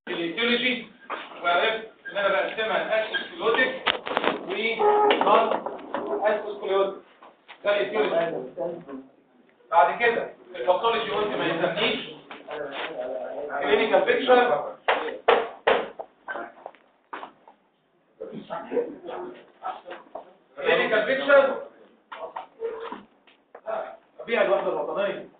الايتيولوجي وعرفت ان انا بقسمها لاسكولوتيك ونون اسكولوتيك ده الايتيولوجي بعد كده الباثولوجي قلت ما يهمنيش كلينيكال بيكتشر كلينيكال بيكتشر بيع الوحده الوطنيه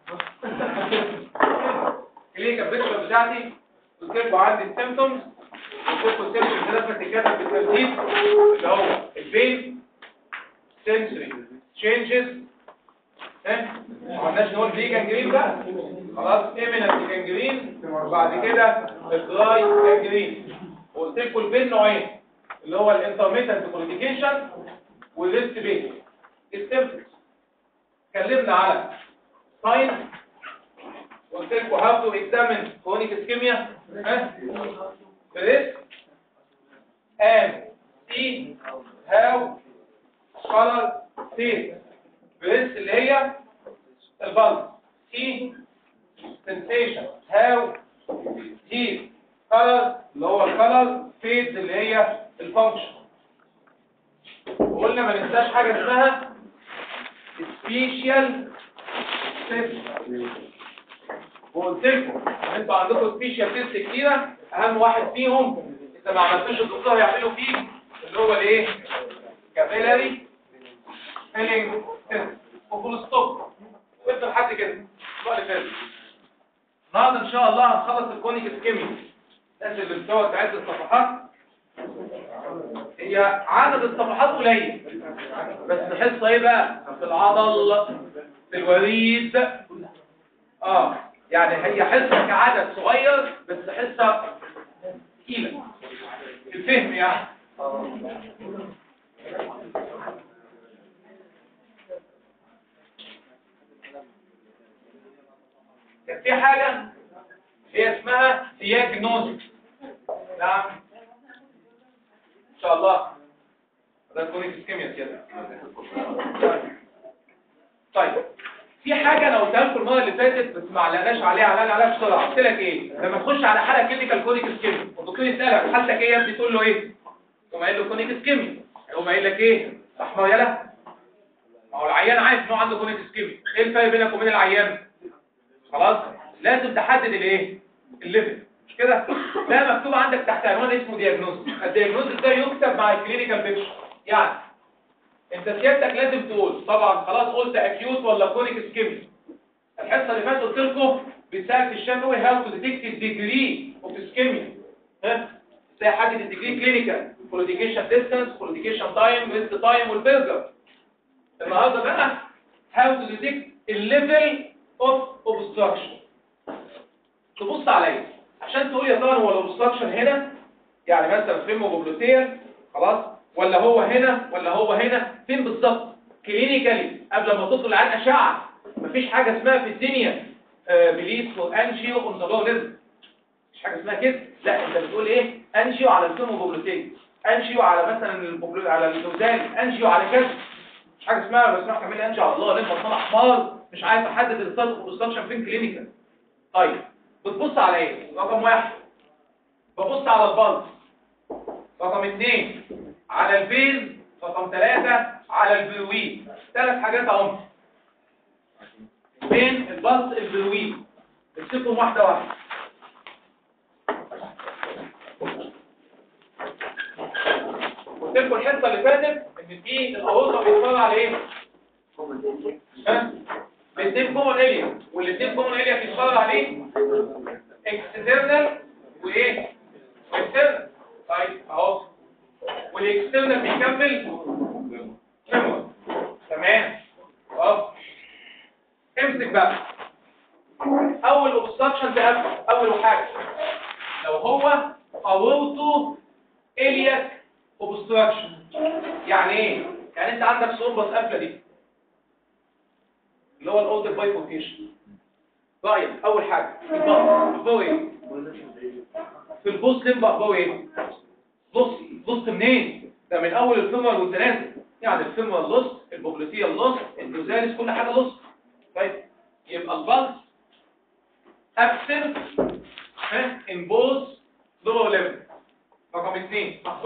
كلينيكال بيكتشر بتاعتي قلت لكم عندي السيمبتومز قلت لكم السيمبتومز ده لازم تتكتب بالترتيب اللي هو البين sensory changes ها ما عملناش نقول دي جانجرين بقى خلاص ايميننت جانجرين وبعد كده الدراي جانجرين وقلت لكم البين نوعين اللي هو الانترميتنت كوليديكيشن والريست بيت السيمبتومز اتكلمنا على ساين قلت لكم هاو تو اكزامين كرونيك اسكيميا ها بريس and see how color fades بريس اللي هي البلد see sensation how heat color اللي هو الكالر fades اللي هي الفانكشن وقلنا ما ننساش حاجه اسمها سبيشال تيست وقلت لكم انتوا عندكم سبيشال تيست كتيره اهم واحد فيهم اذا ما عملتوش الدكتور هيعملوا فيه اللي هو الايه كابيلاري فيلينج تيست وفول ستوب وانت لحد كده الاسبوع اللي فات النهارده ان شاء الله هنخلص الكونيك اسكيمي الناس اللي بتقعد تعد الصفحات هي عدد الصفحات قليل بس الحصه ايه بقى في العضل في الوريد اه يعني هي حصه كعدد صغير بس حصه تقيله الفهم يعني كان في حاجه هي اسمها دياجنوستيك نعم ان شاء الله ده كونيك اسكيميا كده طيب في حاجه انا قلتها لكم المره اللي فاتت بس ما علقناش عليها علقنا عليها بسرعه قلت لك ايه لما تخش على حاله كلينيكال كونيك اسكيميا والدكتور يسالك حالتك ايه يا ابني تقول له ايه يقوم قايل له كونيك اسكيميا يقوم قايل لك ايه احمر يلا ما هو العيان عارف ان هو عنده كونيك اسكيميا ايه الفرق بينك وبين العيان خلاص لازم تحدد الايه الليفل مش كده ده مكتوب عندك تحت عنوان اسمه دياجنوستيك الدياجنوستيك ده يكتب مع الكلينيكال بيكتشر يعني انت سيادتك لازم تقول طبعا خلاص قلت اكيوت ولا كرونيك اسكيميا الحصه اللي فاتت قلت لكم بتسال في الشفوي هاو تو ديتكت الديجري اوف اسكيميا ها ازاي حدد الديجري كلينيكال كولوديكيشن ديستانس كولوديكيشن تايم ريست تايم والبرجر النهارده بقى هاو تو ديتكت الليفل اوف اوبستراكشن تبص عليا عشان تقول يا ترى هو الاوبستراكشن هنا يعني مثلا فيمو بوبلوتير خلاص ولا هو هنا ولا هو هنا فين بالظبط كلينيكالي قبل ما تدخل على اشعه مفيش حاجه اسمها في الدنيا بليس وانجيو اون ذا لو ليفل مش حاجه اسمها كده لا انت بتقول ايه انجيو على الفيمو بوبلوتير انجيو على مثلا البوبلو على اللوزال انجيو على كذا مش حاجه اسمها بس اسمها تعمل انجيو على الله لما طلع حمار مش عارف احدد الاوبستراكشن فين كلينيكال طيب بتبص على ايه رقم واحد ببص على البلس رقم اثنين على البيز رقم ثلاثة على البرويد ثلاث حاجات اهو فين البلس البرويد امسكهم واحدة واحدة قلت لكم الحصة اللي فاتت ان في الاوروبا بيتفرج على ايه؟ ها؟ الاثنين كومون اريا والاثنين كومون اريا بيتفرج عليه اكسترنال وايه اكسترنال طيب اهو والاكسترنال بيكمل فيمور تمام اهو امسك بقى اول اوبستراكشن ده اول حاجه لو هو اورتو الياك اوبستراكشن يعني ايه يعني انت عندك صوبه قافله دي اللي هو الاولد بايفوركيشن طيب اول حاجه البطن اخباره ايه في البوست لمب اخباره ايه بص بص منين ده من اول الفيمر وانت نازل يعني الفيمر لوس البوبليتيه لوس الجوزاليس كل حاجه لوس طيب يبقى البلس ابسنت ان بوث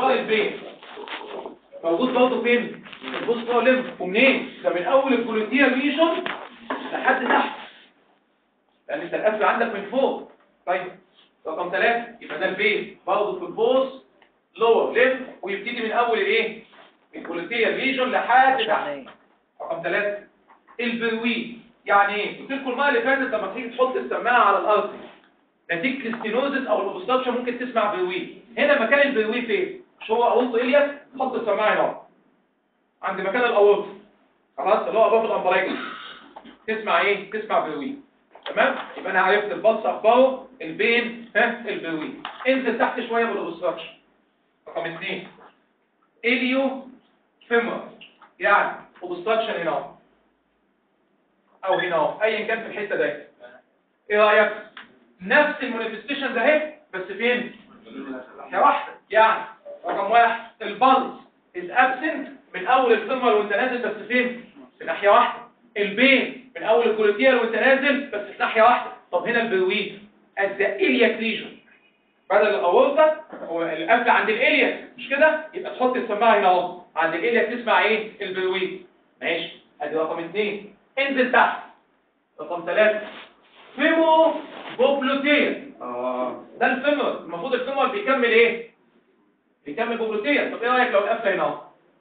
اخبار البين موجود برضه فين في البوست ليمف ومنين ده من اول الجلوتيا ريجون لحد تحت لان انت القفل عندك من فوق طيب رقم ثلاثة يبقى ده البين برضه في البوست لور ليمف ويبتدي من اول الايه الجلوتيا ريجون لحد تحت رقم ثلاثة البروي يعني ايه قلت لكم المره اللي فاتت لما تيجي تحط السماعه على الارض نتيجه الاستينوزس او الاوبستراكشن ممكن تسمع بروي هنا مكان البروي فين مش هو اورطه الياس حط السماعه هنا عند مكان الاورطه خلاص اللي هو ابواب الامبرايكس تسمع ايه تسمع بروي تمام يبقى انا عرفت البلس اخباره البين ها البروي انزل تحت شويه بالاوبستراكشن رقم اثنين اليو فيمر يعني اوبستراكشن هنا اهو او هنا اهو ايا كان في الحته دي ايه رايك نفس المانيفستيشن ده اهي بس فين ناحيه واحده يعني رقم واحد البلس از ابسنت من اول الفيمر وانت نازل بس فين في ناحيه واحده البين من اول الكوليتير وانت نازل بس في ناحيه واحده طب هنا البرويد الزائلياك ليجن بدل الاورطه هو القفل عند الالياك مش كده يبقى تحط السماعه هنا اهو عند الالياك تسمع ايه البرويد ماشي ادي رقم اثنين انزل تحت رقم ثلاثة فيمو بوبلوتيا اه ده الفيمور المفروض الفيمور بيكمل ايه بيكمل بوبلوتيا طب ايه رايك لو القفله هنا اهو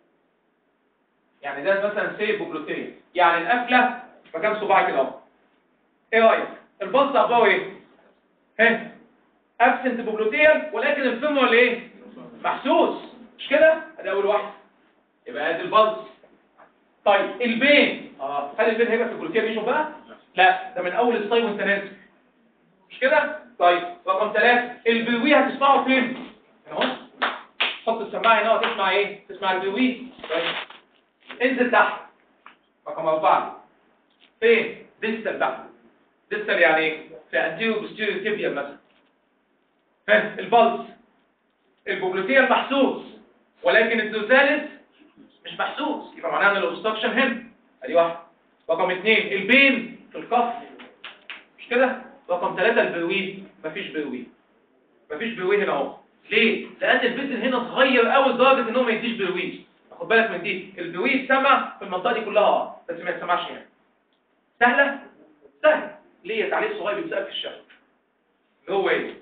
يعني ده مثلا سيب بوبلوتيا يعني القفله مكان صباعي كده اهو ايه رايك البلس اخباره ايه ها ابسنت بوبلوتيا ولكن الفيمور ايه محسوس مش كده ادي اول واحده يبقى ادي البلس طيب البين اه هل البين هيبقى في الجلوتيا بيشوف بقى لا ده من اول الصاي وانت نازل مش كده طيب رقم ثلاثة البيوي هتسمعه فين اهو حط السماعه هنا وتسمع ايه تسمع البيوي طيب انزل تحت رقم أربعة فين ديستال تحت ديستال يعني ايه في انتيرو بوستيريو تيبيا مثلا ها البلس البوبلوتيا المحسوس ولكن الدوزالس مش محسوس يبقى معناها ان الاوبستراكشن هنا ادي واحده رقم اثنين البين في الكف مش كده رقم ثلاثة البروين مفيش بروين مفيش بروين هنا اهو ليه لان البذر هنا صغير قوي لدرجه ان هو ما يديش بروين خد بالك من دي البروين سمع في المنطقه دي كلها اه بس ما يسمعش هنا سهله سهله ليه تعليق صغير بيتسال في الشهر اللي هو ايه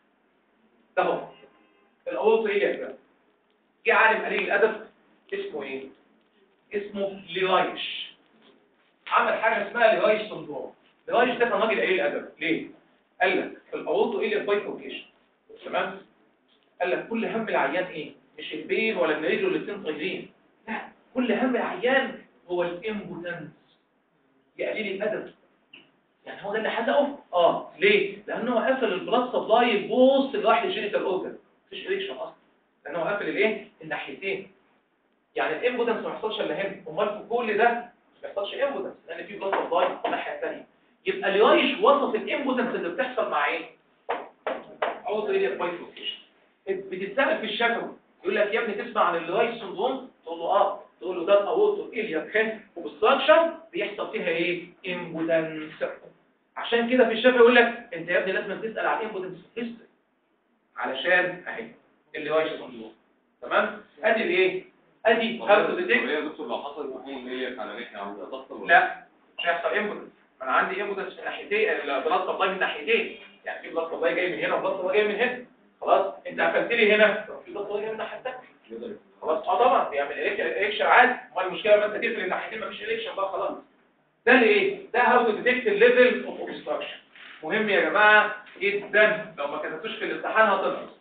ده هو الاول ايه يا جماعه جه عالم قليل الادب اسمه ايه اسمه ليرايش عمل حاجه اسمها ليرايش سندروم ليرايش ده كان راجل قليل الادب ليه قال لك الاورطو ايه بايفوركيشن تمام قال لك كل هم العيان ايه مش البين ولا النريج الاثنين طايرين لا كل هم العيان هو الامبوتنس يا قليل الادب يعني هو ده اللي حزقه اه ليه لانه قفل البلاد سبلاي البوست اللي راح للجينيتال اورجن مفيش اريكشن اصلا لانه قفل الايه الناحيتين يعني الامبوتنس ما يحصلش الا هنا امال في كل ده ما يحصلش امبوتنس لان في بلاد سبلاي الناحيه الثانيه يبقى ليايش وصف الامبوتنس اللي بتحصل مع ايه اول طريقه بايفوركيشن بتتسال في الشفوي يقول لك يا ابني تسمع عن اللايش سندروم تقول له اه تقول له ده الاورتو اليا خن وبستراكشن بيحصل فيها ايه امبوتنس عشان كده في الشفوي يقول لك انت يا ابني لازم تسال عن الامبوتنس هيستوري علشان اهي اللايش سندروم تمام ادي الايه ادي هاو ديتكت يا دكتور لو حصل تكون اللي هي على ناحيه عاوزه تضغط ولا لا مش هيحصل امبوتنس انا عندي امبوتنس في ناحيتين البلاد سبلاي من ناحيتين يعني في بلاد سبلاي جاي من هنا وبلاد سبلاي جاي من هنا خلاص انت قفلت لي هنا في بلاد سبلاي جاي من الناحيه الثانيه يقدر خلاص اه طبعا بيعمل الكشن عادي امال المشكله ما انت تقفل الناحيتين مفيش الكشن بقى خلاص ده الايه ده هاو تو ديتكت الليفل اوف اوبستراكشن مهم يا جماعه جدا لو ما كتبتوش في الامتحان هتنقص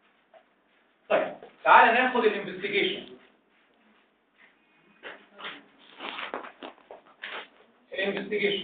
طيب تعالى ناخد الانفستيجيشن الانفستيجيشن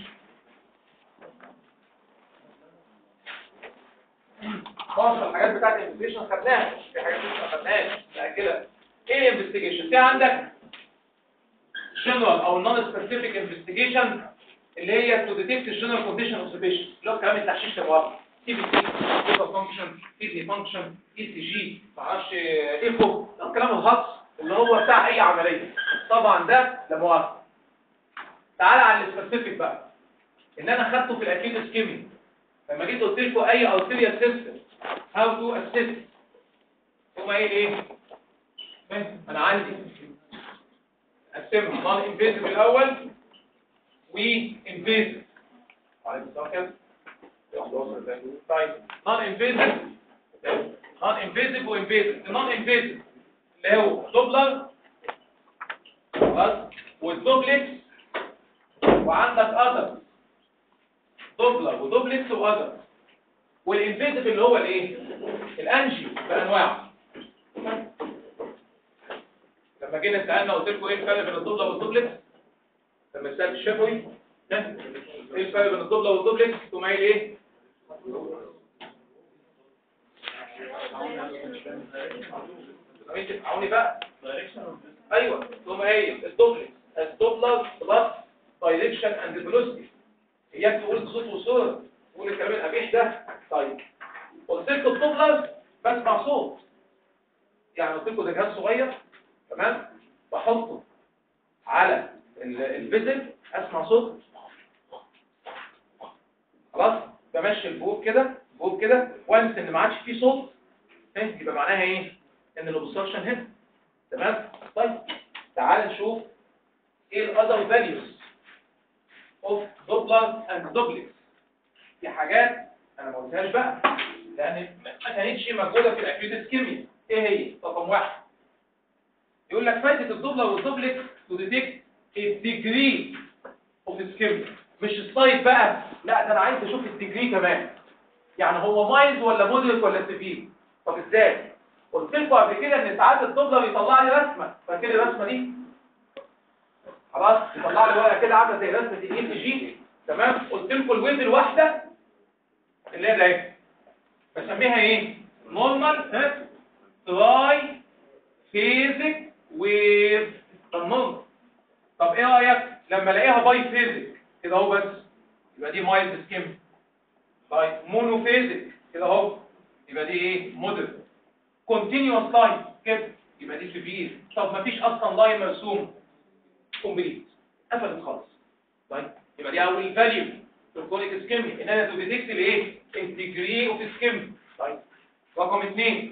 معظم الحاجات بتاعت الانفستيجيشن خدناها في حاجات لسه ما خدناهاش نأجلها ايه الانفستيجيشن في عندك جنرال او نون سبيسيفيك انفستيجيشن اللي هي تو ديتكت الجنرال كونديشن اوف ذا بيشنت اللي هو كلام التحشيش الموقف سي بي سي ليفر فانكشن كيدني فانكشن اي سي جي معرفش ايكو ده الكلام الهطس اللي هو بتاع اي عمليه طبعا ده لا مؤاخذه تعالى على السبيسيفيك بقى اللي انا خدته في الاكيد اسكيمي لما جيت قلت لكم اي ارتيريال سيستم هاو تو اسيست هما ايه ايه ماشي انا عندي اقسمها نون انفيزيف الاول وانفيزيف عليكم السلام كده طيب نون انفيزيف نون انفيزيف وانفيزيف النون انفيزيف اللي هو دوبلر خلاص والدوبلكس وعندك اذر دوبلر ودوبلكس واذر والانفيزيف اللي هو الايه الانجيو بانواعه لما جينا سالنا قلت لكم ايه الفرق بين الدوبلر والدوبلكس لما سالت الشفوي ها؟ ايه الفرق بين الدوبلر والدوبلكس تقوم قايل ايه انت تسمعوني بقى ايوه تقوم قايل الدوبلكس الدوبلر بلس دايركشن اند فيلوسيتي هي تقول صوت وصوره تقول الكلام القبيح ده طيب قلت لكم الدوبلر بسمع صوت يعني قلت لكم ده جهاز صغير تمام بحطه على ال- الفيزل اسمع صوت خلاص بمشي البوب كده البوب كده وانس ان ما عادش فيه صوت ها، يبقى معناها ايه ان الاوبستراكشن هنا تمام طيب تعال نشوف ايه الاذر فاليوز اوف دوبلر اند دوبلكس دي حاجات انا ما قلتهاش بقى لان ما كانتش موجوده في الاكيوت كيمياء ايه هي رقم واحد يقول لك فايده الدوبلر والدوبلكس تو ديتكت الديجري اوف اسكيميا مش السايد بقى لا ده انا عايز اشوف الديجري كمان يعني هو مايلد ولا مودريت ولا سيفير طب ازاي قلت لكم قبل كده ان ساعات الدوبلر يطلع لي رسمه فاكر الرسمه دي خلاص يطلع لي ورقه كده عامله زي رسمه الاي سي جي تمام قلت لكم الويف الواحده اللي هي ده اهي بسميها ايه نورمال ها تراي فيزيك ويف طب نورمال طب ايه رايك لما الاقيها باي فيزيك كده اهو بس يبقى دي مايلد سكيم طيب مونو فيزيك كده اهو يبقى دي ايه مودريت كونتينيوس لاين كده يبقى دي سيفير طب ما فيش اصلا لاين مرسوم كومبليت قفلت خالص طيب يبقى دي اول فاليو في الكونيك اسكيمي ان انا تو ديتكت الايه الديجري اوف اسكيمي طيب رقم اثنين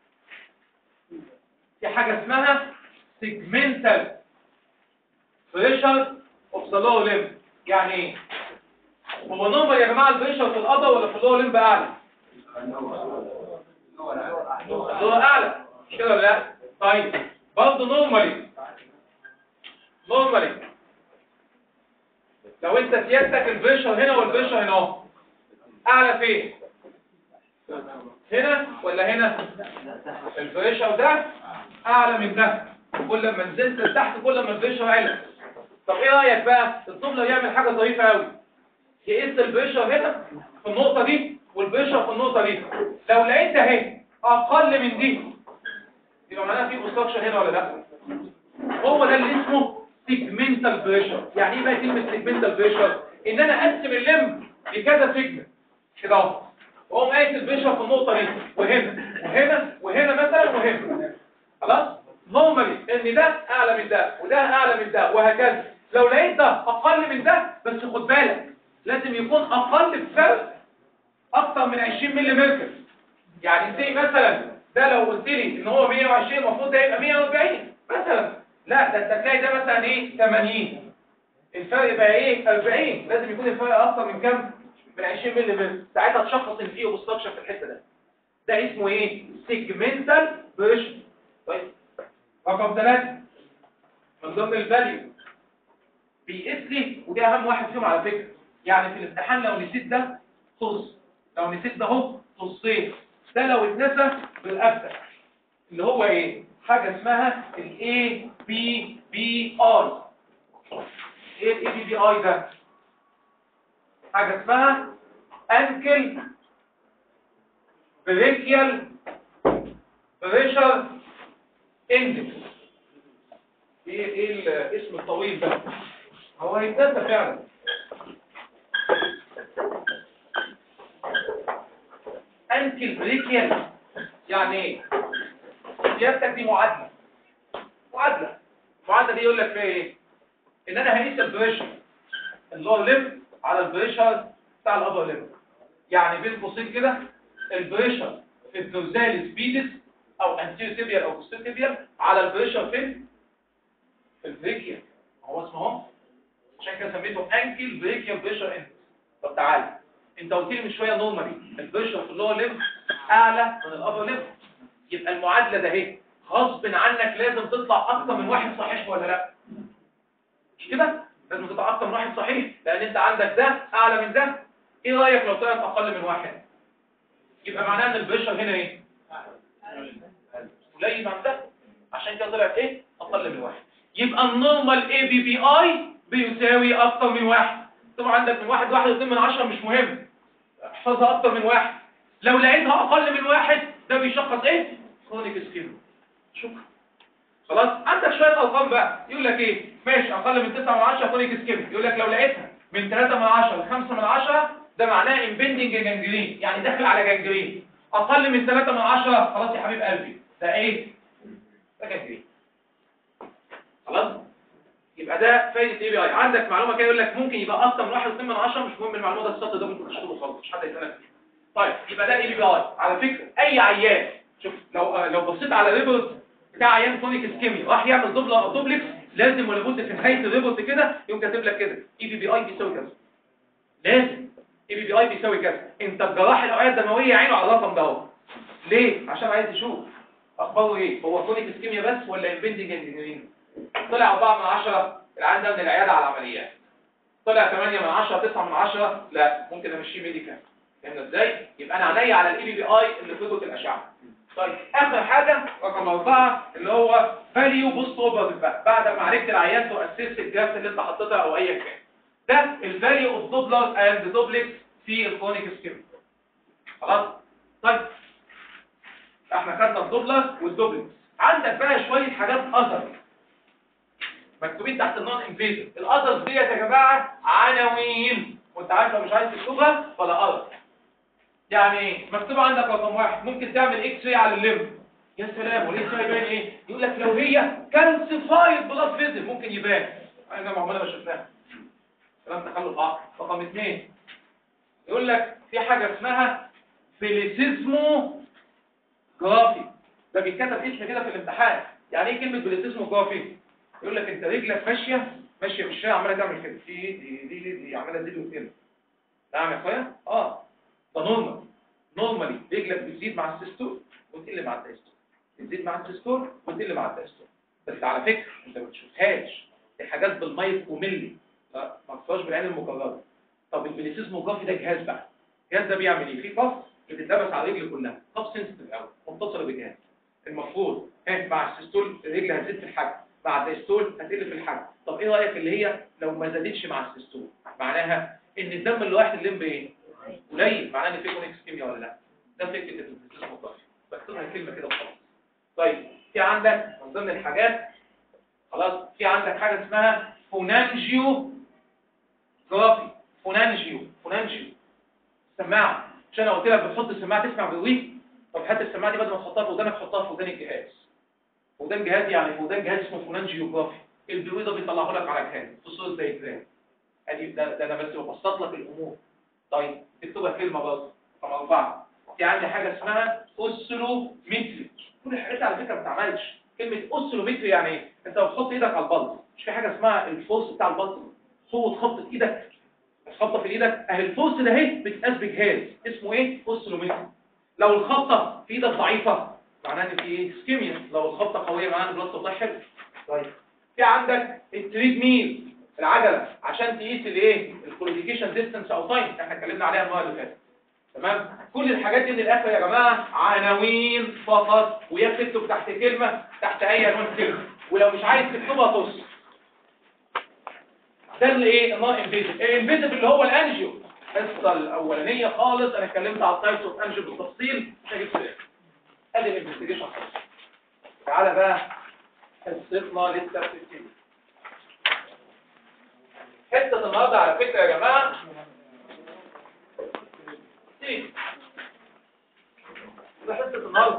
في حاجه اسمها سيجمنتال بريشر اوف ذا لور ليمب يعني ايه هو نمبر يا جماعه البريشر في القضاء ولا في اللور ليمب اعلى اللور اعلى مش كده ولا لا طيب برضه نورمالي نورمالي لو انت سيادتك البريشر هنا والبريشر هنا اهو اعلى فين هنا ولا هنا البريشر ده اعلى من ده كل ما نزلت لتحت كل ما البريشر عالي طب ايه رايك بقى الطفل يعمل حاجه ظريفه قوي يقيس البريشر هنا في النقطه دي والبريشر في النقطه دي لو لقيت اهي اقل من دي يبقى معناها في اوبستراكشن هنا ولا لا هو ده اللي اسمه سيجمنتال بريشر يعني ايه بقى كلمه سيجمنتال بريشر ان انا اقسم الليمب لكذا سيجمنت كده اهو واقوم قايس البريشر في النقطه دي وهنا وهنا وهنا مثلا وهنا خلاص نورمالي ان ده اعلى من ده وده اعلى من ده وهكذا لو لقيت ده اقل من ده بس خد بالك لازم يكون اقل بفرق اكتر من 20 ملي متر يعني زي مثلا ده لو قلت لي ان هو 120 المفروض ده يبقى 140 مثلا لا ده انت تلاقي ده مثلا ايه 80 الفرق بقى ايه 40 لازم يكون الفرق اكتر من كام من 20 ملي متر ساعتها تشخص ان فيه اوبستراكشن في الحته ده ده اسمه ايه سيجمنتال بريشر طيب رقم ثلاثة من ضمن الفاليو بيقيس لي ودي اهم واحد فيهم على فكره يعني في الامتحان لو نسيت ده طص لو نسيت ده اهو طصين ده لو اتنسى بالافتح اللي هو ايه حاجه اسمها الاي بي بي اي ايه الاي بي بي اي ده حاجه اسمها انكل بريكيال بريشر اندكس ايه ايه الاسم الطويل ده هو هيتنسى فعلا انكل بريكيال يعني ايه سيادتك دي معادله معادله المعادله دي يقول لك فيها ايه ان انا هقيس البريشر اللور ليمب على البريشر بتاع الابر ليمب يعني بين قوسين كده البريشر في الدورزاليس بيدس او انتيريو تيبيال او بوستيريو تيبيال على البريشر فين في البريكيا هو اسمه اهو عشان كده سميته انكل بريكيا بريشر اند طب تعالى انت قلت لي من شويه نورمالي البريشر في اللور ليمف اعلى من الابر ليمف يبقى المعادله ده اهي غصب عنك لازم تطلع اكتر من واحد صحيح ولا لا مش كده لازم تطلع اكتر من واحد صحيح لان انت عندك ده اعلى من ده ايه رايك لو طلعت اقل من واحد يبقى معناه ان البريشر هنا ايه قليل عن ده عشان كده طلعت ايه اقل من واحد يبقى النورمال اي بي بي اي بيساوي اكتر من واحد طبعا عندك من واحد واحد واثنين من عشرة مش مهم احفظها اكتر من واحد لو لقيتها اقل من واحد ده بيشخص ايه كرونيك سكين شكرا خلاص عندك شويه ارقام بقى يقول لك ايه ماشي اقل من 9 من 10 كرونيك سكين يقول لك لو لقيتها من 3 من 10 ل 5 من 10 ده معناه امبندنج جانجرين يعني داخل على جانجرين اقل من 3 من 10 خلاص يا حبيب قلبي ده ايه ده جانجرين خلاص يبقى ده فايده اي بي اي عندك معلومه كده يقول لك ممكن يبقى اكتر من 1 2 من 10 مش مهم المعلومه ده السطر ده ممكن تشتغله خالص مش حد يسالك فيه طيب يبقى ده اي بي اي على فكره اي عيان شوف لو لو بصيت على ريبورت بتاع عيان كونيك اسكيميا راح يعمل دوبلا او دوبلكس لازم ولا بد في نهايه الريبورت كده يقوم كاتب لك كده اي بي بي اي بيساوي كذا لازم اي بي بي اي بيساوي كذا انت الجراح الاوعيه الدمويه عينه على الرقم ده اهو ليه عشان عايز يشوف اخباره ايه هو كونيك اسكيميا بس ولا امبندنج انجينيرين طلع 4 من 10 العيان ده من العياده على العمليات طلع 8 من 10 9 من 10 لا ممكن امشيه ميديكال فهمنا ازاي يبقى انا عينيا على الاي بي بي اي اللي في رتبه الاشعه طيب اخر حاجه رقم أربعة اللي هو فاليو بوست اوفر بقى بعد ما عرفت العيان تؤسس الجراف اللي انت حطيتها او ايا كان ده الفاليو اوف دوبلر اند دوبلكس في الكونيك سكيم خلاص طيب احنا خدنا الدوبلر والدوبلكس عندك بقى شويه حاجات اذر مكتوبين تحت النون انفيزيف الاذرز ديت يا جماعه عناوين وانت عارف لو مش عايز تكتبها فلا اذر يعني ايه مكتوب عندك رقم واحد ممكن تعمل اكس راي على الليمف يا سلام وليه يبان ايه يقول لك لو هي كالسيفايد بلاد فيزل ممكن يبان انا ما عمرنا ما شفناها كلام تخلف عقل رقم اثنين يقول لك في حاجه اسمها فيليسيزمو جرافي ده بيتكتب اسم كده في الامتحان يعني ايه كلمه فيليسيزمو جرافي يقول لك انت رجلك ماشيه ماشيه في الشارع عماله تعمل كده دي دي دي, دي, دي عماله تزيد وتقل نعم يا اخويا اه ده نورمال نورمالي رجلك بتزيد مع السيستول وتقل مع الدايستول بتزيد مع السيستول وتقل مع الدايستول بس على فكره انت ما بتشوفهاش دي حاجات بالمايكرو ملي لا ما تشوفهاش بالعين المجرده طب الفيليسيزموجرافي ده جهاز بقى الجهاز ده بيعمل ايه في قف بتتلبس على الرجل كلها قف سنسيتيف قوي متصله بجهاز المفروض ها مع السيستول الرجل هتزيد في الحجم مع الدايستول هتقل في الحجم طب ايه رايك اللي هي لو ما زادتش مع السيستول معناها ان الدم اللي رايح للليمب ايه قليل معناه ان في كونكس كيمياء ولا لا ده فكره الفيزيوثيرابي بكتبها كلمه كده وخلاص طيب في عندك من ضمن الحاجات خلاص في عندك حاجه اسمها فونانجيو جرافي فونانجيو فونانجيو سماعه عشان انا قلت لك بتحط السماعه تسمع بالوي طب هات السماعه دي بدل ما تحطها في ودانك حطها في ودان الجهاز ودان جهاز يعني في ودان جهاز اسمه فونانجيوجرافي البيوي ده بيطلعه لك على جهاز في صوره دايجرام ادي ده, ده انا بس ببسط لك الامور طيب تكتبها كلمة برضه رقم أربعة في عندي حاجة اسمها أوسلومتري كل الحاجات دي على فكرة ما بتعملش كلمة أوسلومتري يعني إيه؟ أنت بتحط إيدك على البلط مش في حاجة اسمها الفورس بتاع البلط قوة خبطة إيدك الخبطة في إيدك أهي الفورس ده أهي بتقاس بجهاز اسمه إيه؟ أوسلومتري لو الخبطة في إيدك ضعيفة معناه إن في إيه؟ سكيميا لو الخبطة قوية معناه إن البلط سبلاي حلو طيب في عندك التريد ميل العجلة عشان تقيس الايه الكواليفيكيشن ديستانس او تايم احنا اتكلمنا عليها المره اللي فاتت تمام كل الحاجات دي من الاخر يا جماعه عناوين فقط ويا تكتب تحت كلمه تحت اي عنوان كلمه ولو مش عايز تكتبها توصل ده اللي ايه النون انفيزيف الانفيزيف اللي هو الانجيو الحصه الاولانيه خالص انا اتكلمت على التايبس اوف انجيو بالتفصيل مش هجيب سؤال ادي الانفستيجيشن خالص تعالى بقى حصتنا لسه بتبتدي حته النهارده على فكره يا جماعه ايه ده حته النهارده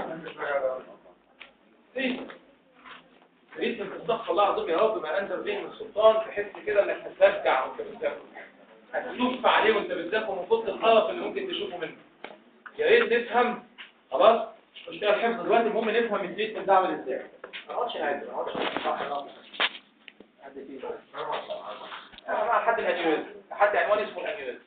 ايه ريت من استغفر الله العظيم يا رب ما انزل به من السلطان تحس كده انك هترجع وانت بتذاكر هتشوف عليه وانت بتذاكر من كتر القرف اللي ممكن تشوفه منه يا ريت نفهم خلاص مش نشتغل حفظ دلوقتي المهم نفهم التريتمنت ده عامل ازاي ما اقعدش قاعد ما اقعدش صح حد فيه انا مع حد الانيوز حد عنوان اسمه الانيوز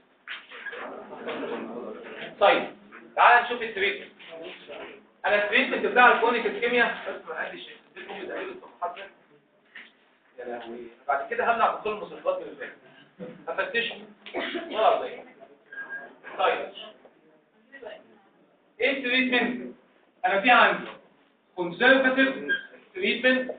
طيب تعال نشوف التريتمنت انا التريتمنت بتاع الكونيك الكيمياء بس ما قدش اديتكم تقريبا الصفحات ده يا لهوي بعد كده همنع دخول المصنفات من الباقي هفتشهم والله زي طيب ايه التريتمنت انا في عندي كونسرفاتيف تريتمنت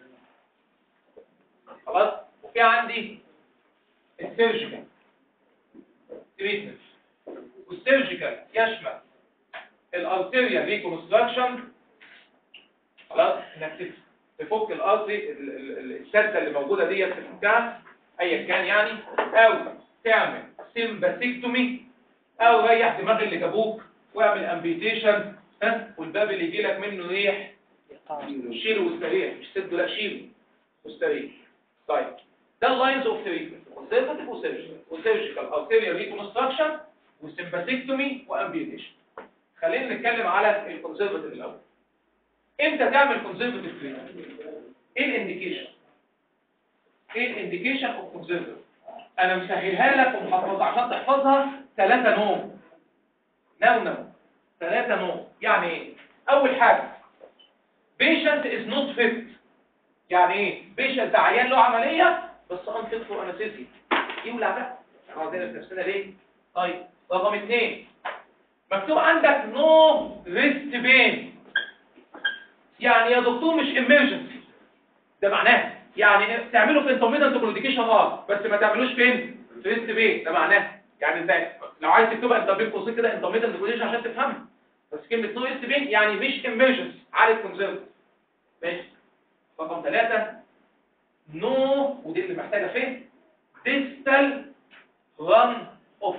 خلاص وفي عندي السيرجيكال تريتمنت والسيرجيكال يشمل الارتيريا ريكونستراكشن خلاص انك تف- تفك الارتري ال- ال- ال- السده اللي موجوده ديت تفكها ايا كان يعني او تعمل سيمباسيكتومي او ريح دماغ اللي جابوك واعمل امبيتيشن ها والباب اللي يجي لك منه ريح شيله واستريح مش سده لا شيله واستريح طيب ده اللاينز اوف تريتمنت كونسرفتيف وسيرجيكال وسيرجيكال ارتيريال ريكونستراكشن وسيمباسيكتومي وامبيتيشن خلينا نتكلم على الكونسرفتيف الاول امتى تعمل كونسرفتيف تريتمنت ايه الانديكيشن ايه الانديكيشن اوف كونسرفتيف انا مسهلها لك ومحفظها عشان تحفظها ثلاثة نوم نو نو ثلاثة نوم يعني ايه اول حاجة patient is not fit يعني ايه patient عيان له عملية بس unfit for anesthesia يولع بقى احنا عاوزين نفسنا ليه طيب رقم اثنين مكتوب عندك نو ريست بين يعني يا دكتور مش emergency ده معناه يعني تعمله في انترميدنت كوميونيكيشن اه بس ما تعملوش فين في ريست بين ده معناه يعني انت لو عايز تكتبها انت بين قوسين كده انترميدنت كوميونيكيشن عشان تفهمها بس كلمه نو ريست بين يعني مش emergency عارف كونسيرت ماشي رقم ثلاثة نو ودي اللي محتاجة فين ديستال ران اوف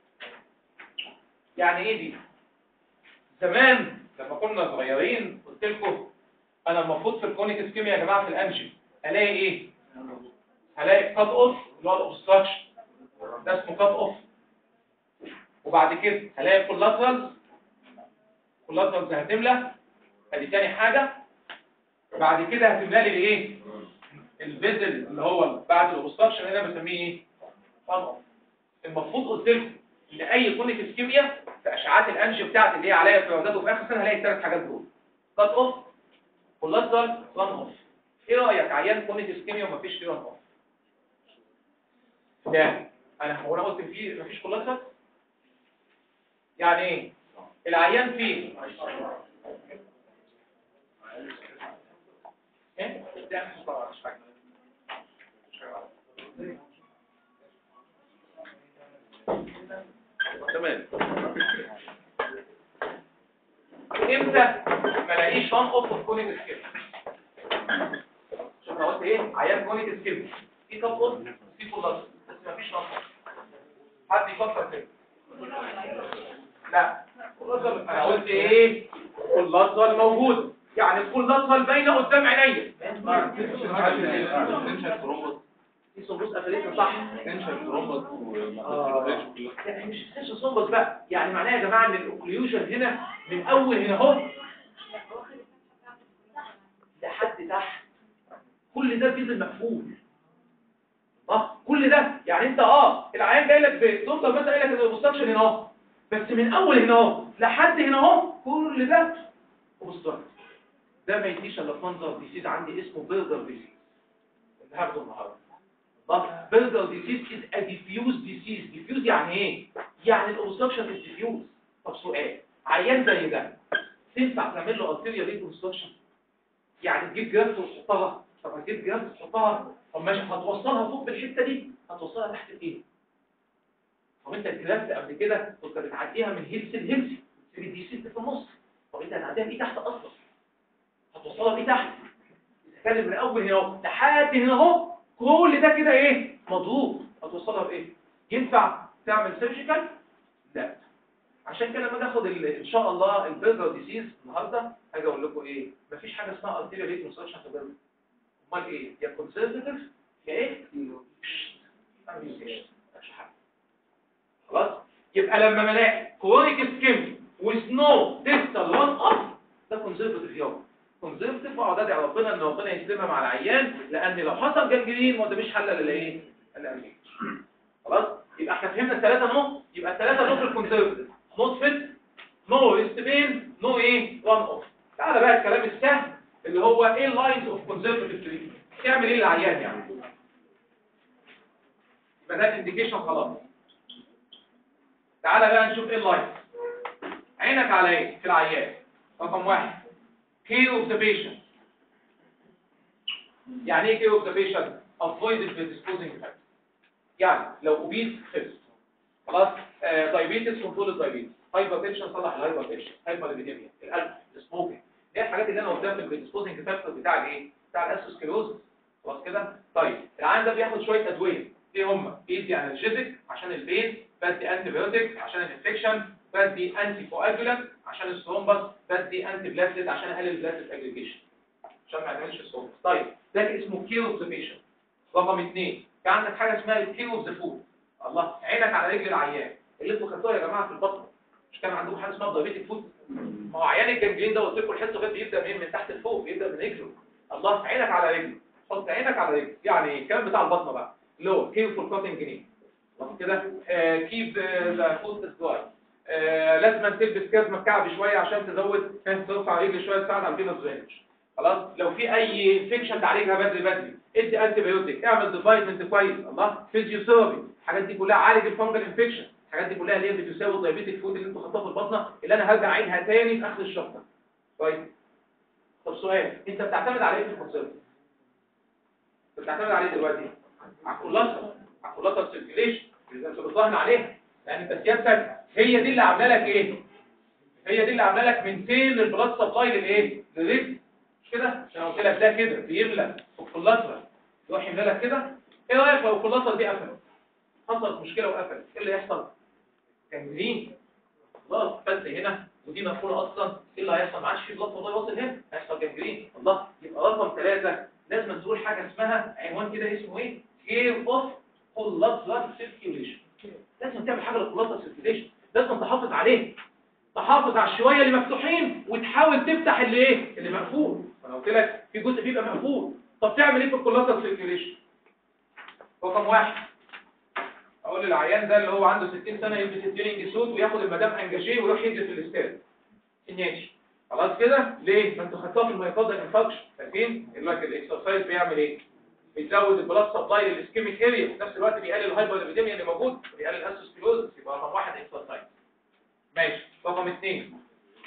يعني ايه دي زمان لما كنا صغيرين قلت لكم انا المفروض في الكونيك اسكيميا يا جماعه في الانجي الاقي ايه هلاقي كات اوف اللي هو الاوبستراكشن ده اسمه كات اوف وبعد كده هلاقي كولاترالز كولاترالز هتملى ادي تاني حاجه بعد كده هتملى لي الايه الفيزل اللي هو بعد الاوبستراكشن هنا بسميه ايه فان اوف المفروض قلت لكم ان اي كونيك اسكيميا في اشعاعات الانجي بتاعتي اللي هي عليا في وردات وفي اخر سنه هلاقي الثلاث حاجات دول كات اوف كولاترال ران اوف ايه رايك عيان كونيك اسكيميا ومفيش فيه ران اوف يعني انا هو انا قلت فيه مفيش كولاترال يعني ايه العيان فيه ايه ده مش طبعا مش حاجه تمام امتى ما الاقيش ران اوف في كونيك سكيل شوف انا قلت ايه عيان كونيك سكيل في كاب اوف في كولاترال بس مفيش ران اوف حد يفكر كده لا كولاترال انا قلت ايه كولاترال موجود يعني الكولاترال باينه قدام عينيا تنشن ترومبس دي صندوق قفلتها صح تنشن ترومبس آه. وما كلها يعني مش سيشن صنبس بقى يعني معناها يا جماعه ان الاوكليوجن هنا من اول هنا اهو لحد تحت كل ده فيزل مقفول اه كل ده يعني انت اه العيان جاي لك بتوصل مثلا قايل لك الاوبستراكشن هنا اهو بس من اول هنا اهو لحد هنا اهو كل ده اوبستراكشن ده ما يديش الا في منظر ديسيز عندي اسمه بيرجر ديسيز اللي هاخده النهارده بيرجر ديسيز از ا ديفيوز ديسيز ديفيوز يعني ايه يعني الاوبستراكشن از ديفيوز طب سؤال عيان زي ده تنفع تعمل له ارتيريا ريكونستراكشن يعني تجيب جرافت وتحطها طب هتجيب جرافت تحطها طب ماشي هتوصلها فوق بالحته دي هتوصلها تحت الايه طب انت الجرافت قبل كده كنت بتعديها من هيلث لهيلث تسيب دي ست في النص طب انت هتعديها بايه تحت اصلا هتوصلها بايه تحت تتكلم من اول هنا اهو لحد هنا اهو كل ده كده ايه مضروب هتوصلها بايه ينفع تعمل سيرجيكال لا عشان كده لما ناخد ال- ان شاء الله البرجر ديسيز النهارده هاجي اقول لكم ايه مفيش حاجه اسمها ارتيريا ريكونستراكشن في البرجر امال ايه يا كونسرفتيف يا ايه مفيش حاجة. خلاص يبقى لما بلاقي كرونيك سكيم وسنو ديستال ران اوف ده كونزرفتيف يابا كونزرفتيف واقعد ادعي ربنا ان ربنا يسلمها مع العيان لان لو حصل جنجرين ما قداميش حل الا ايه؟ الا أمريكا. خلاص يبقى احنا فهمنا الثلاثه نقط يبقى الثلاثه نقط الكونزرفتيف نوت فيت نو ريست بين نو ايه؟ وان اوف تعالى بقى الكلام السهل اللي هو ايه اللاينز اوف كونزرفتيف تريتمنت تعمل ايه للعيان يعني يبقى ده الانديكيشن خلاص تعالى بقى نشوف ايه اللاينز عينك على ايه في العيان رقم واحد care of the patient يعني ايه care of the patient avoid the predisposing factor يعني لو obese خفت خلاص دايابيتس كنترول الدايابيتس هايبرتنشن صلح الهايبرتنشن هايبرليبيديميا القلب السموكينج دي الحاجات اللي انا قلتها في البريديسبوزنج فاكتور بتاع الايه بتاع الاسوسكلوز خلاص كده طيب العيان ده بياخد شويه ادويه ايه هم بيدي انالجيزك عشان البين بدي انتي بايوتيك عشان الانفكشن بدي انتي كواجولانت عشان الثرومبس بدي انتي بلاتلت عشان اقلل البلاتلت اجريجيشن عشان ما يعملش الثرومبس طيب ده اسمه كير اوف ذا بيشنت رقم اثنين في عندك حاجه اسمها الكير اوف ذا فود الله عينك على رجل العيان اللي انتوا خدتوها يا جماعه في البطن مش كان عندكم حاجه اسمها دايابيتيك فود ما هو عيان الجنجلين ده قلت لكم الحته فات بيبدا منين من تحت لفوق بيبدا من رجله الله عينك على رجله حط عينك على رجله يعني ايه الكلام بتاع البطنه بقى اللي هو كيرفول كاتنج نيم خلاص كده كيب ذا فود از دراي لازم تلبس كازمه كعب شويه عشان تزود ها، ترفع رجل شويه تساعد على الفينوس درينج خلاص لو في اي انفكشن تعالجها بدري بدري ادي انتي بايوتيك اعمل ديفايتمنت كويس الله فيزيوثيرابي الحاجات دي كلها عالج الفانجل انفكشن الحاجات دي كلها اللي هي بتساوي الدايابيتيك فود اللي انتوا خدتوها في البطنه اللي انا هرجع اعيدها تاني في اخر الشابتر كويس طب سؤال انت بتعتمد على ايه في الكونسيرت بتعتمد على ايه دلوقتي على الكولاتر على الكولاتر سيركيليشن اللي انت بتراهن عليها لان انت سيادتك هي دي اللي عامله لك ايه هي دي اللي عامله لك منتين البلاد سبلاي للايه للرجل مش كده عشان قلت لك ده كده بيملى في الكولاتر يروح يملى لك كده ايه رايك لو الكولاتر دي قفلت حصلت مشكله وقفلت ايه اللي يحصل جنجرين خلاص فلت هنا ودي مقفوله اصلا ايه اللي هيحصل ما عادش في بلاد فضاي واصل هنا هيحصل جنجرين الله يبقى رقم ثلاثة لازم تقول حاجه اسمها عنوان كده اسمه ايه كير اوف كولاترال سيركيوليشن لازم تعمل حاجه للكولاترال سيركيوليشن لازم تحافظ عليه تحافظ على الشويه اللي مفتوحين وتحاول تفتح اللي ايه اللي مقفول انا قلت لك في جزء بيبقى مقفول طب تعمل ايه في الكولاترال سيركيوليشن رقم واحد اقول للعيان ده اللي هو عنده 60 سنه يلبس الترينج سوت وياخد المدام انجاشيه ويروح يجري في الاستاد الناشي خلاص كده ليه ما انتوا خدتوها في الميوكاردال انفكشن فاكرين يقول لك الاكسرسايز بيعمل ايه بيزود البلاد سبلاي للاسكيميك اريا في نفس الوقت بيقلل الهايبرليبيديميا اللي موجود بيقلل الاسوسكلوز يبقى رقم واحد اكسرسايز ماشي رقم اثنين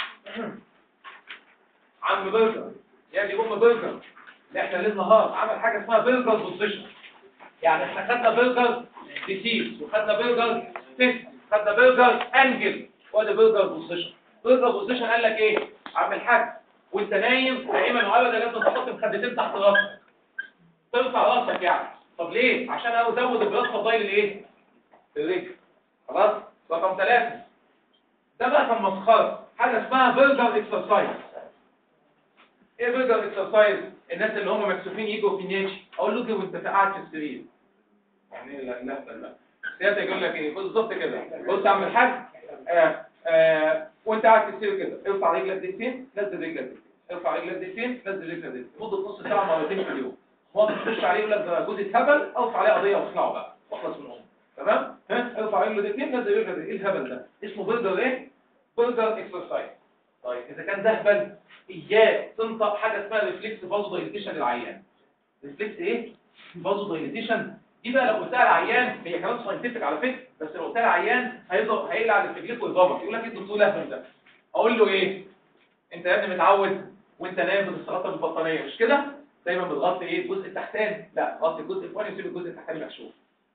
عم برجر يعني ام برجر اللي احنا ليل نهار عمل حاجه اسمها برجر بوزيشن يعني احنا خدنا برجر ديسيز وخدنا برجر تيست خدنا برجر انجل وادي برجر بوزيشن برجر بوزيشن قال لك ايه عم الحاج وانت نايم دائما وابدا لازم تحط مخدتين تحت راسك ترفع راسك يعني طب ليه عشان ازود البلاد فضايل الايه الرجل خلاص رقم ثلاثة ده بقى كان مسخره حاجه اسمها برجر اكسرسايز ايه برجر اكسرسايز الناس اللي هم مكسوفين يجوا في نيتش اقول له جي وانت قاعد في السرير يعني لا لا لا سيادة يقول لك ايه بالظبط كده بص يا عم الحاج آه آه وانت قاعد في السرير كده ارفع رجلك دقيقتين نزل رجلك دقيقتين ارفع رجلك دقيقتين نزل رجلك دقيقتين مده نص ساعه مرتين في اليوم مواطن تخش عليه يقول لك ده جوز اتهبل ارفع عليه قضيه واخلعه بقى واخلص من امه تمام ها ارفع رجله دقيقتين نزل رجلك دقيقتين ايه الهبل ده اسمه برجر ايه برجر اكسرسايز طيب اذا كان ده هبل اياك تنطق حاجه اسمها ريفلكس فازو دايليتيشن للعيان ريفلكس ايه فازو دايليتيشن دي بقى لو قلتها للعيان هي كلام ساينتفك على فكره بس لو قلتها للعيان هيضرب هيقلع على رجليك ويضربك يقول لك ايه الدكتور الاهبل ده اقول له ايه انت يا ابني متعود وانت نايم بتستغطى بالبطانيه مش كده دايما بتغطي ايه الجزء التحتاني لا غطي الجزء الفوقاني وسيب الجزء التحتاني مكشوف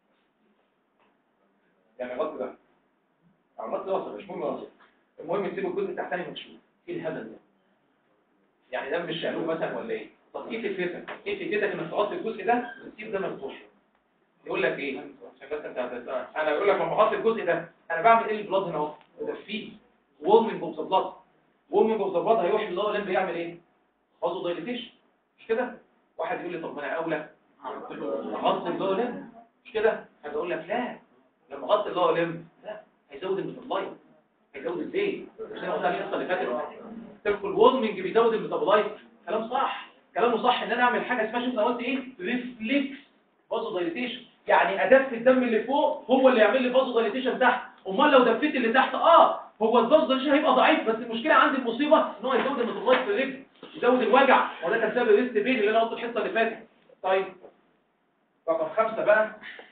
يعني غطي ده يعني غطي راسك مش مهم راسك المهم تسيب الجزء التحتاني مكشوف ايه الهبل ده يعني ده مش شالوه مثلا ولا ايه طب ايه فكرتك ايه فكرتك انك تغطي الجزء ده وتسيب ده مفتوح يقول لك ايه عشان بس انت هتسمع. انا بقول لك لما اغطي الجزء ده انا بعمل ايه البلاد هنا اهو بدفيه وورمنج اوف ذا بلاد وورمنج اوف ذا بلاد هيروح للور لمب يعمل ايه فازو دايليتيشن مش كده واحد يقول لي طب ما انا اولى اغطي اللور لمب مش كده هتقول لك لا لما اغطي اللور لمب لا هيزود الميتابلايت هيزود الزيت مش انا قلت عليه القصه اللي فاتت تاكل وورمنج بيزود الميتابولايت كلام صح كلامه صح ان انا اعمل حاجه اسمها شوف انا قلت ايه ريفلكس فازو دايليتيشن يعني ادفي الدم اللي فوق هو اللي يعمل لي فازو دايليتيشن تحت امال لو دفيت اللي تحت اه هو الفازو دايليتيشن هيبقى ضعيف بس المشكله عندي المصيبه ان هو يزود الميتابولايت في الرجل يزود الوجع وده كان سبب الريست بين اللي انا قلته الحصه اللي فاتت طيب رقم خمسة بقى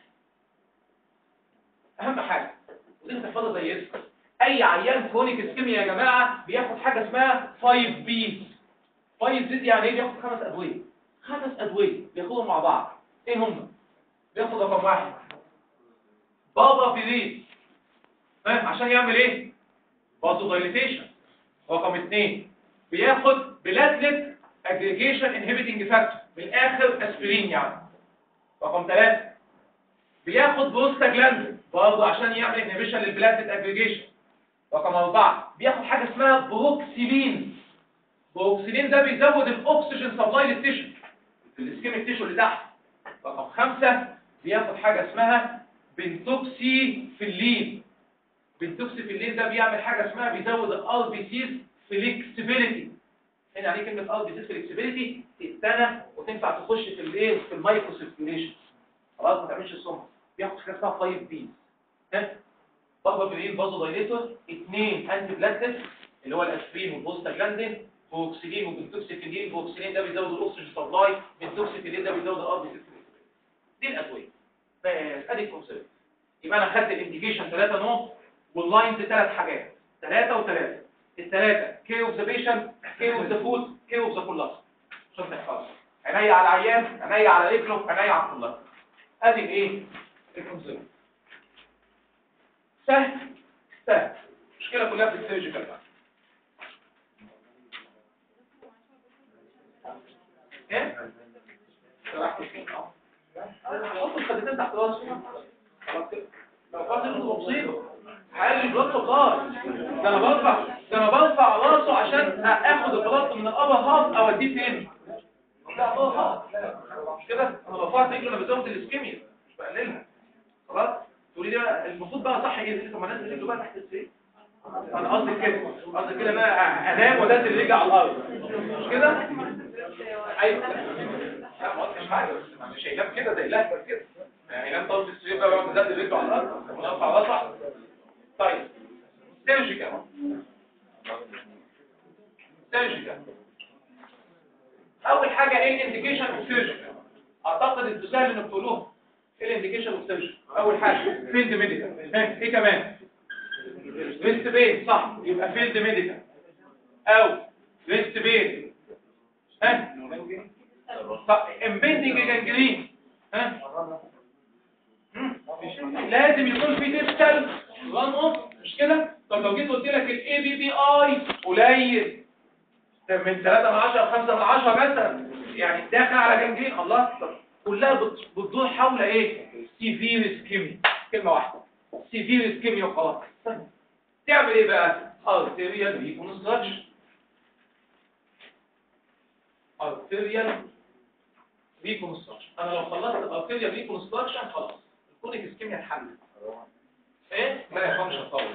اهم حاجه ودي تحفظها زي اسم اي عيان كرونيك اسكيميا يا جماعه بياخد حاجه اسمها 5 بيز 5 بيز يعني ايه بياخد خمس ادويه خمس ادويه بياخدهم مع بعض ايه هم بياخد رقم واحد بابا بيريد ها عشان يعمل ايه بازو دايليتيشن رقم اثنين بياخد بلاتلت اجريجيشن انهبيتنج فاكتور من الاخر اسبرين يعني رقم ثلاثة بياخد بروستاجلاندين برضه عشان يعمل انهبيشن للبلاتلت اجريجيشن رقم أربعة بياخد حاجة اسمها بروكسيلين بروكسيلين ده بيزود الأكسجين سبلاي للتيشو الاسكيميك تيشو اللي تحت رقم خمسة بياخد حاجة اسمها بنتوكسيفيلين بنتوكسيفيلين ده بيعمل حاجة اسمها بيزود الار بي سيز فليكسبيليتي هنا عليه كلمة ار بي سيز فليكسبيليتي تتنى وتنفع تخش في الايه في المايكرو سيركيوليشن خلاص ما تعملش السمر بياخد حاجة اسمها 5 بي ها ضربة بالإيه فازو دايليتور اثنين انتي بلاتلت اللي هو الاسبرين والبوستاجلاندين بوكسيلين وبنتوكسيفيلين بوكسيلين ده بيزود الاكسجين سبلاي بنتوكسيفيلين ده بيزود الار بي دي الادويه بس ادي الكونسيبت يبقى انا خدت الانديكيشن ثلاثه نوع واللاينز ثلاث حاجات ثلاثه وثلاثه الثلاثه كي اوف ذا بيشنت كي اوف ذا فود كي اوف ذا كولاس عشان تحفظها عينيا على العيان عينيا على رجله عينيا على الكولاس ادي الايه الكونسيبت سهل سهل المشكله كلها في السيرجيكال بقى ايه شرحت فين اه حط الخدتين تحت راسي خلاص كده. لو فاضل انتوا مبسوطين حل البلاد سبلاي ده انا برفع ده انا برفع راسه عشان اخد البلاد من الابر هاف اوديه فين لا ابر هاف مش كده انا رفعت رجله انا بزود الاسكيميا مش بقللها خلاص تقولي لي بقى المفروض بقى صح ايه طب ما ننزل رجله بقى تحت السرير انا قصدي كده قصدي كده بقى انام وانزل رجلي على الارض مش كده ايوه لا ما قلتش حاجه بس مش هينام كده زي الاهبل كده يعني هينام طول السرير بقى ويقعد ينزل رجله على الارض ونرفع راسه طيب سيرجيكال سيرجيكال اول حاجه ايه الانديكيشن اوف سيرجيكال اعتقد انتوا سهل انك تقولوها ايه الانديكيشن اوف سيرجيكال اول حاجه فيلد ميديكال ايه كمان ريست بين صح يبقى فيلد ميديكال او ريست بين ها صح امبندنج جانجرين ها مم. لازم يكون في ديستال ران اوف مش كده طب لو جيت قلت لك الاي بي بي اي قليل ده من 3 من 10 5 من 10 مثلا يعني داخل على جانجرين الله طب كلها بت- بتدور حول ايه سيفير اسكيميا كلمه واحده سيفير اسكيميا وخلاص تعمل ايه بقى ارتيريال ريكونستراكشن ارتيريال ريكونستراكشن انا لو خلصت الارتيريال ريكونستراكشن خلاص الكونيك اسكيميا اتحلت ايه ما يفهمش هطول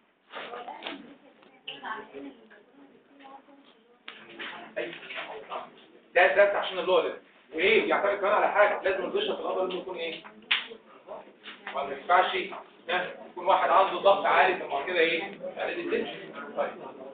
أيوة. ده ده عشان اللولد وايه يعتمد كمان على حاجه لازم البشره في الابر لازم يكون ايه ما ينفعش ها، يكون واحد عنده ضغط عالي طب ما كده ايه يعني دي تمشي طيب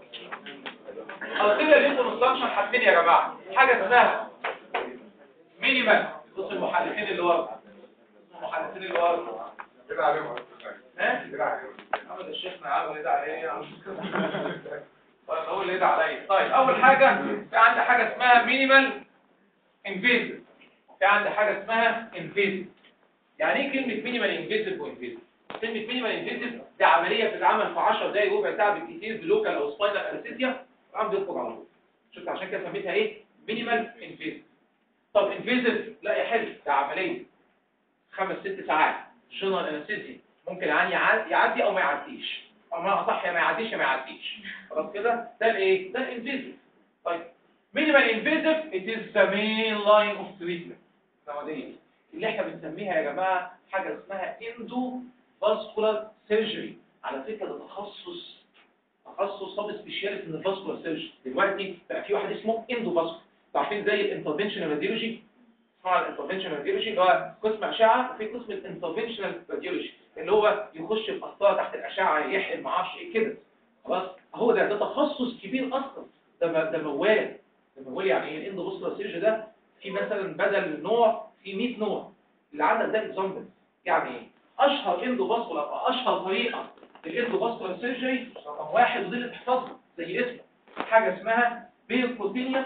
القضيه اللي انتوا مستنشن حاجتين يا جماعه حاجه اسمها مينيمال بص المحلفين اللي ورا المحلفين اللي ورا كده عليهم ها كده عليهم محمد الشيخ عامل ايه ده عليا يا عم طيب اقول ايه ده عليا طيب اول حاجه في عندي حاجه اسمها مينيمال انفيزيف في عندي حاجه اسمها انفيزيف يعني ايه كلمه مينيمال انفيزيف وانفيزيف كلمه مينيمال انفيزيف دي عمليه بتتعمل في 10 دقايق ربع ساعه بالكثير بلوكال او سباينال انستيزيا وعم بيخرج على طول شفت عشان كده سميتها ايه مينيمال انفيزيف طب انفيزيف لا يا حلو ده عمليه خمس ست ساعات جنرال انستيزيا ممكن العيان يع- يعدي او ما يعديش او ما اصح يا ما يعديش يا ما يعديش خلاص كده ده الايه ده الانفيزيف طيب مينيمال انفيزيف it is the main line of treatment nowadays اللي احنا بنسميها يا جماعه حاجه اسمها اندو فاسكولار سيرجري على فكره ده تخصص تخصص سب سبيشاليست ان فاسكولار سيرجري دلوقتي بقى في واحد اسمه اندو فاسكولار عارفين زي الانترفنشنال راديولوجي اسمها الانترفنشنال راديولوجي اللي هو قسم اشعه وفي قسم الانترفنشنال راديولوجي اللي هو يخش في قسطره تحت الاشعه يحقن ما اعرفش ايه كده خلاص هو ده ده تخصص كبير اصلا ده م- ده موال ده موال يعني ايه الاندو فاسكولار سيرجري ده في مثلا بدل نوع في 100 نوع اللي عندك ده اكزامبل يعني ايه اشهر اندو فاسكولار او اشهر طريقه للاندو فاسكولار سيرجري رقم واحد ودي اللي تحفظها زي اسمه حاجه اسمها بيركوتينيوس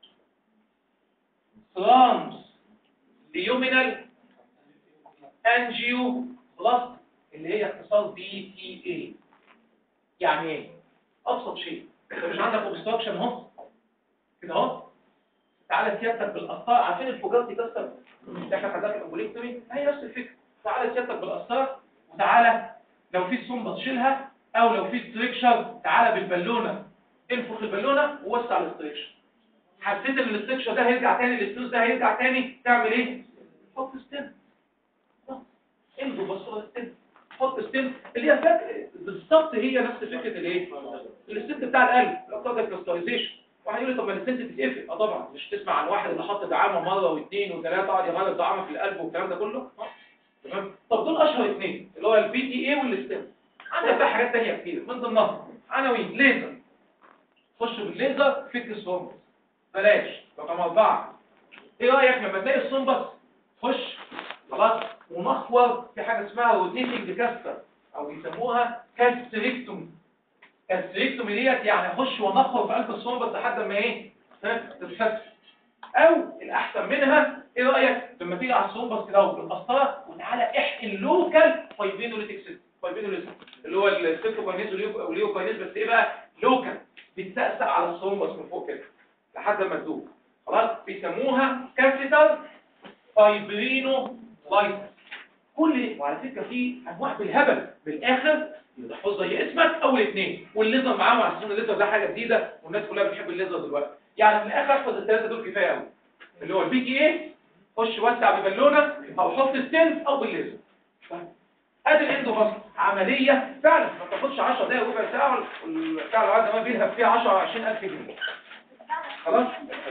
ترانس ليومينال انجيو بلاست اللي هي اختصار بي تي اي يعني ايه ابسط شيء انت مش عندك اوبستراكشن اهو كده اهو تعالى سيادتك بالقسطره عارفين الفجار دي كسر اللي احنا خدناها في الامبوليكتومي هي نفس الفكره تعالى سيادتك بالقسطره وتعالى لو في سومبه تشيلها او لو في ستريكشر تعالى بالبالونه انفخ البالونه ووسع الاستريكشر حسيت ان الاستريكشر ده هيرجع تاني الاستريس ده هيرجع تاني تعمل ايه حط ستين انزل بصوا ستين حط ستين اللي هي فك... بالظبط هي نفس فكره الايه الستنت بتاع القلب لو بتاخد كريستاليزيشن واحد يقول لي طب ما الستنت تتقفل اه طبعا مش تسمع عن واحد اللي حط دعامه مره واثنين وثلاثه قعد يغير دعامه في القلب والكلام ده كله آه. تمام طب دول اشهر اثنين اللي هو البي تي اي والستنت عندك بقى حاجات ثانيه كتير من ضمنها عناوين ليزر خش بالليزر فك السومبس بلاش رقم أربعة ايه رأيك لما تلاقي السومبس خش خلاص ونخور في حاجة اسمها روتيتنج كاستر او يسموها كاستريكتومي كاستريكتومي ديت يعني اخش ونخور في قلب السومبس لحد ما ايه ها، تتفتح او الاحسن منها ايه رأيك لما تيجي على السومبس كده بالقسطره وتعالى احقن لوكال فايبينوليتيك سيستم فايبينوليتيك اللي هو السيتوكاينيز والليوكاينيز بس ايه بقى لوكال بتسقسق على السومبس من فوق كده لحد ما تدوب خلاص بيسموها كافيتال فايبرينو لايتس كل وعلى فكره في انواع بالهبل بالاخر تحفظ زي اسمك اول اثنين والليزر معاهم على اساس الليزر ده حاجه جديده والناس كلها بتحب الليزر دلوقتي يعني من الاخر احفظ الثلاثه دول كفايه قوي اللي هو البي تي اي خش وسع ببالونه او حط ستنس او بالليزر طيب. ادي الاندو فاست عمليه فعلا ما تاخدش 10 دقايق ربع ساعه والبتاع الواد ده ما بيذهب فيها 10 20000 جنيه خلاص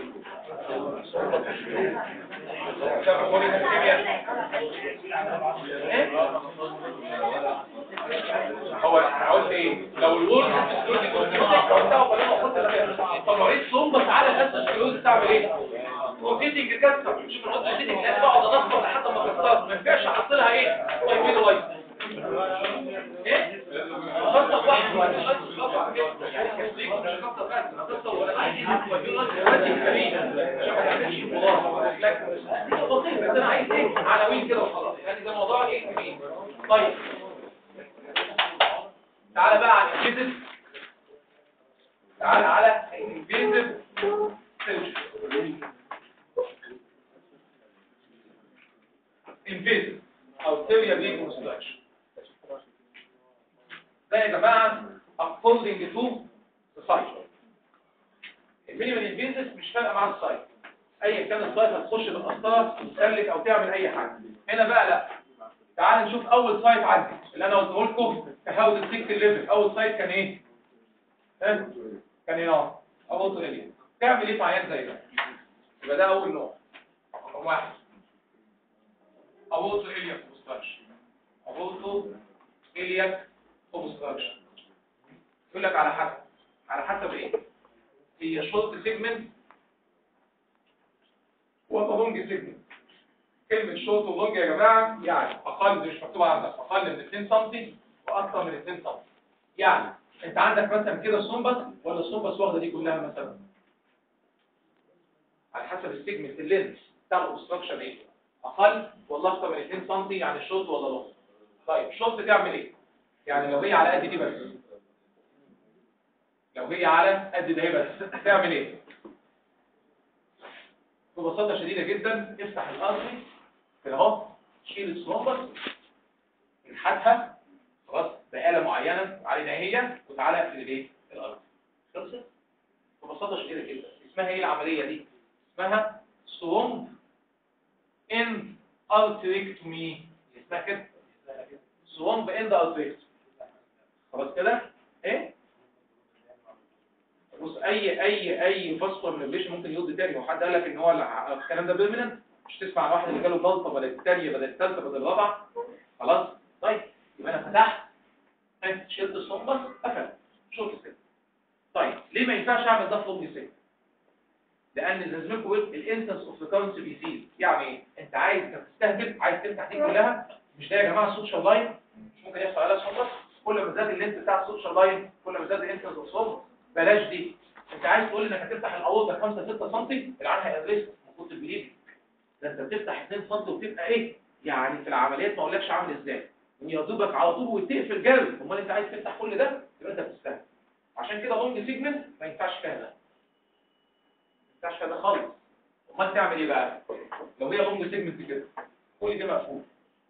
هو عاوز ايه لو الورد طب لو لقيت صنبة تعالى بس السكلوز تعمل ايه روتيتنج كسر مش من قلت روتيتنج لا بقعد انصر لحد ما كسرت ما ينفعش احط لها ايه طيب ايه وايت ايه خطه واحده ولا خطه كده يعني كسريك مش خطه بس خطه ولا عايز بسيط بس انا عايز ايه عناوين كده وخلاص يعني ده موضوع ايه كبير طيب تعالى بقى على الفيزيك تعالى على الفيزيك انفيزيف او سيريا بي كونستراكشن ده يا جماعه according to the site المينيمال انفيزيف مش فارقه مع السايت ايا كان السايت هتخش بالقسطره تسلك او تعمل اي حاجه هنا بقى لا تعال نشوف اول سايت عندي اللي انا قلته لكم تحاول تسيك الليفل اول سايت كان ايه ها كان هنا اهو اول طريقه تعمل ايه في عيان زي ده يبقى ده اول نوع رقم واحد اول الياك اوبستراكشن اول الياك اوبستراكشن يقول لك على حسب على حسب ايه هي شورت سيجمنت ولا لونج سيجمنت كلمة شورت ولونج يا جماعة يعني أقل مش مكتوبة عندك أقل من 2 سم وأكثر من 2 سم يعني أنت عندك مثلا كده السومبس ولا السومبس واخدة دي كلها مثلا على حسب السيجمنت اللينس بتاع الاوبستراكشن ايه أقل ولا أكثر من 2 سم يعني شورت ولا لونج طيب شورت تعمل إيه؟ يعني لو هي على قد دي بس لو هي على قد ده بس تعمل إيه؟ ببساطة شديدة جدا افتح الأرضي كده اهو شيل الصنوبر انحتها خلاص بآلة معينة علينا هي وتعالى اقفل الايه الأرض خلصت ببساطة شديدة جدا اسمها ايه العملية دي اسمها ثرومب اند ارتريكتومي اسمها كده ثرومب اند ارتريكتومي خلاص كده ايه بص اي اي اي فاسكولار مانيبيوليشن ممكن يود تاني وحد قال لك ان هو الع- الكلام ده بيرمننت مش تسمع عن واحد اللي جاله جلطه بدل الثانيه بدل الثالثه بدل الرابعه خلاص طيب يبقى انا فتحت ها، شلت الصنبس قفل شوف كده طيب ليه ما ينفعش اعمل ده في لونج سيل لان لازمكم الانستنس اوف ريكورنس بيزيد يعني ايه انت عايز انت تستهبل عايز تفتح دي كلها مش ده يا جماعه السوشيال لاين مش ممكن يحصل عليها صنبس كل ما زاد اللينس بتاع السوشيال لاين كل ما زاد الانستنس اوف صنبس بلاش دي انت عايز تقول انك هتفتح الاوضه 5 6 سم العيان هيدرس المفروض تبليد ده انت بتفتح 2 سم وبتبقى ايه يعني في العمليات ما اقولكش عامل ازاي ويا دوبك على طول وتقفل جامد امال انت عايز تفتح كل ده يبقى انت بتستهبل عشان كده لونج سيجمنت ما ينفعش فيها ده ما ينفعش فيها ده خالص امال تعمل ايه بقى لو هي لونج سيجمنت كده كل ده مقفول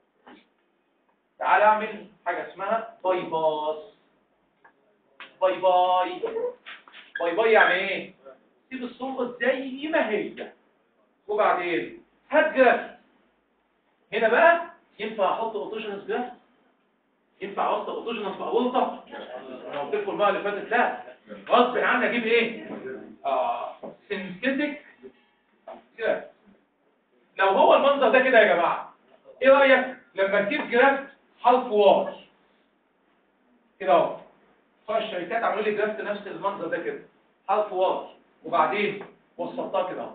تعال اعمل حاجه اسمها باي باس باي باي باي باي يعني ايه سيب الصوره زي ما هي وبعدين هات جراف هنا بقى ينفع احط اوتوجينس جراف ينفع احط اوتوجينس بقولطه انا قلت لكم المره اللي فاتت لا غصب عني اجيب ايه اه سينثيتك جراف لو هو المنظر ده كده يا جماعه ايه رايك لما تجيب جراف حلف وار كده اهو بتوع الشركات عملوا لي جرافت نفس المنظر ده كده حلف وار وبعدين وصلتها كده اهو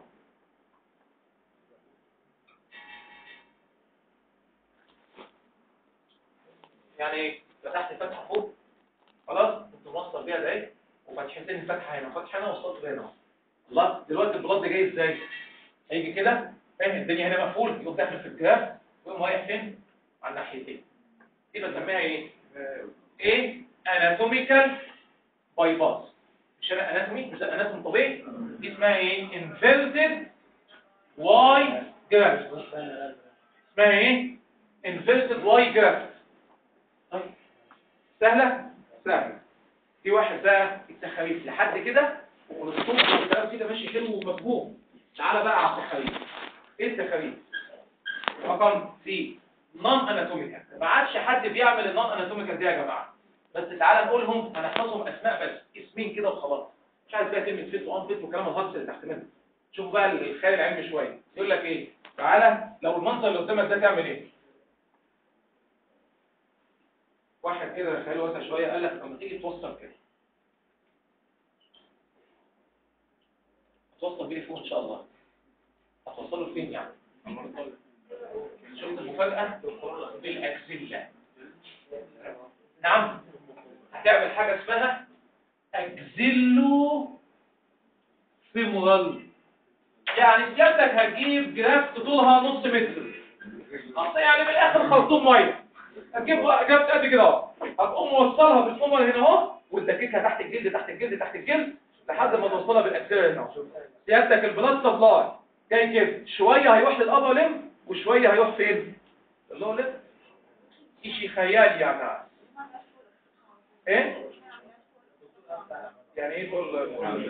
يعني ايه فتحت فتحه فوق خلاص كنت موصل بيها ده ايه وفتحتين فتحه هنا فتحه هنا وصلت بيها هنا الله دلوقتي البلاد جاي ازاي هيجي كده فاهم الدنيا هنا مقفول يقوم داخل في الجراف ويقوم رايح فين على الناحيتين دي بسميها ايه ايه اناتوميكال باي باس مش انا اناتومي مش اناتومي طبيعي دي اسمها ايه انفيرتد واي جراف اسمها ايه انفيرتد واي جراف طيب سهله سهله في واحد بقى التخاريف لحد كده والصوت والكلام كده ماشي حلو ومفهوم تعالى بقى على التخاريف ايه التخاريف رقم سي نون اناتوميكال ما عادش حد بيعمل النون اناتوميكال دي يا جماعه بس تعالى نقولهم هنحفظهم اسماء بس اسمين كده وخلاص مش عايز بقى كلمه فيت وان فيت وكلام الهجص اللي تحت منه شوف بقى الخيال العلمي شويه يقول لك ايه تعالى لو المنظر اللي قدامك ده تعمل ايه واحد كده خيال واسع شويه قال لك لما تيجي توصل كده هتوصل بيه فوق ان شاء الله هتوصله فين يعني شفت المفاجأة بالأكزيلا نعم هتعمل حاجة اسمها أكزيلو فيمورال يعني سيادتك هتجيب جرافت طولها نص متر أصل يعني من الآخر خرطوم مية هتجيب جرافت قد كده اهو هتقوم موصلها بالفمر هنا اهو وتدككها تحت الجلد تحت الجلد تحت الجلد لحد ما توصلها بالأكزيلا هنا اهو سيادتك البلاد سبلاي جاي كده شوية هيروح للأبر لم وشوية هيروح فين اللور لم شيء خيالي يعني ايه يعني ايه تقول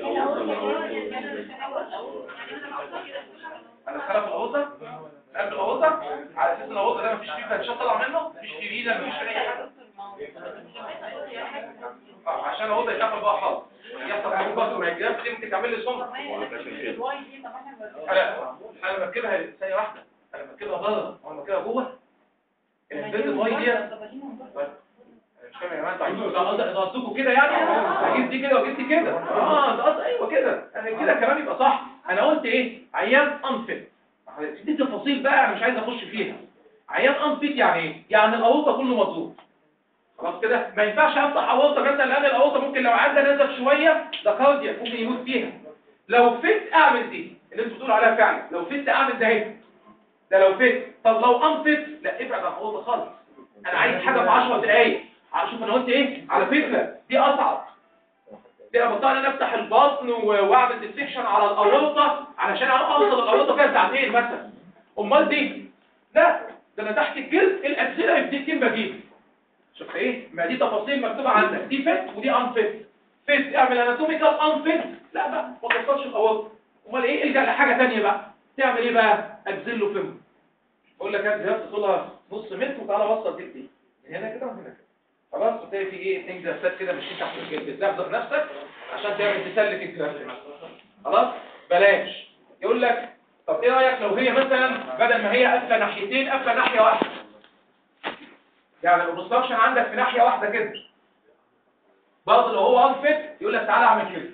انا خلف الاوضه قبل الاوضه على اساس ان الاوضه ده مفيش فيه فتشات طالعه منه مفيش فيه ريده مفيش فيه اي حاجه آه، عشان الاوضه يتقفل بقى خالص يحصل حاجه بس ما يجيبش دي ممكن تعمل لي صمت انا انا بركبها ثانيه واحده انا بركبها بره وانا بركبها جوه البيت الواي دي مش فاهم يا جماعه انتوا عايزين ده قصدك- ده قصدكم كده يعني اجيب دي كده واجيب دي كده اه ده قصد ايوه كده انا كده كلام يبقى صح انا قلت ايه عيان انفت دي تفاصيل بقى انا مش عايز اخش فيها عيان انفت يعني ايه يعني الاوضه كله مضروب خلاص كده ما ينفعش افتح اوضه مثلا لان الاوضه ممكن لو عدى نزف شويه ده كاردياك ممكن يموت فيها لو فت اعمل دي اللي انتوا بتقولوا عليها فعلا لو فت اعمل ده اهي ده لو فت طب لو انفت لا ابعد عن الاوضه خالص انا عايز حاجه في 10 دقايق شوف انا قلت ايه على فكره دي اصعب دي انا بضطر ان انا افتح البطن و- واعمل ديسكشن على الاورطه علشان اوصل الاورطه فيها ساعتين مثلا امال دي لا ده انا تحت الجلد الاكسده في دقيقتين بجيب شفت ايه ما دي تفاصيل مكتوبه عندك دي فت ودي ان فت فت اعمل اناتوميكال ان فت لا بقى ما توصلش الاورطه امال ايه الجا لحاجه ثانيه بقى تعمل ايه بقى اجزله فم بقول لك هات جهاز طولها نص متر وتعالى وصل دي دي من هنا كده ومن هنا كده خلاص وتلاقي في ايه اتنين جلسات كده ماشيين تحت الجلد تحضر نفسك عشان تعمل تسلك الجلد مثلا خلاص بلاش يقول لك طب ايه رايك لو هي مثلا بدل ما هي قافله ناحيتين قافله ناحيه واحده يعني الاوبستراكشن عندك في ناحيه واحده كده برضه لو هو انفت يقول لك تعالى اعمل كده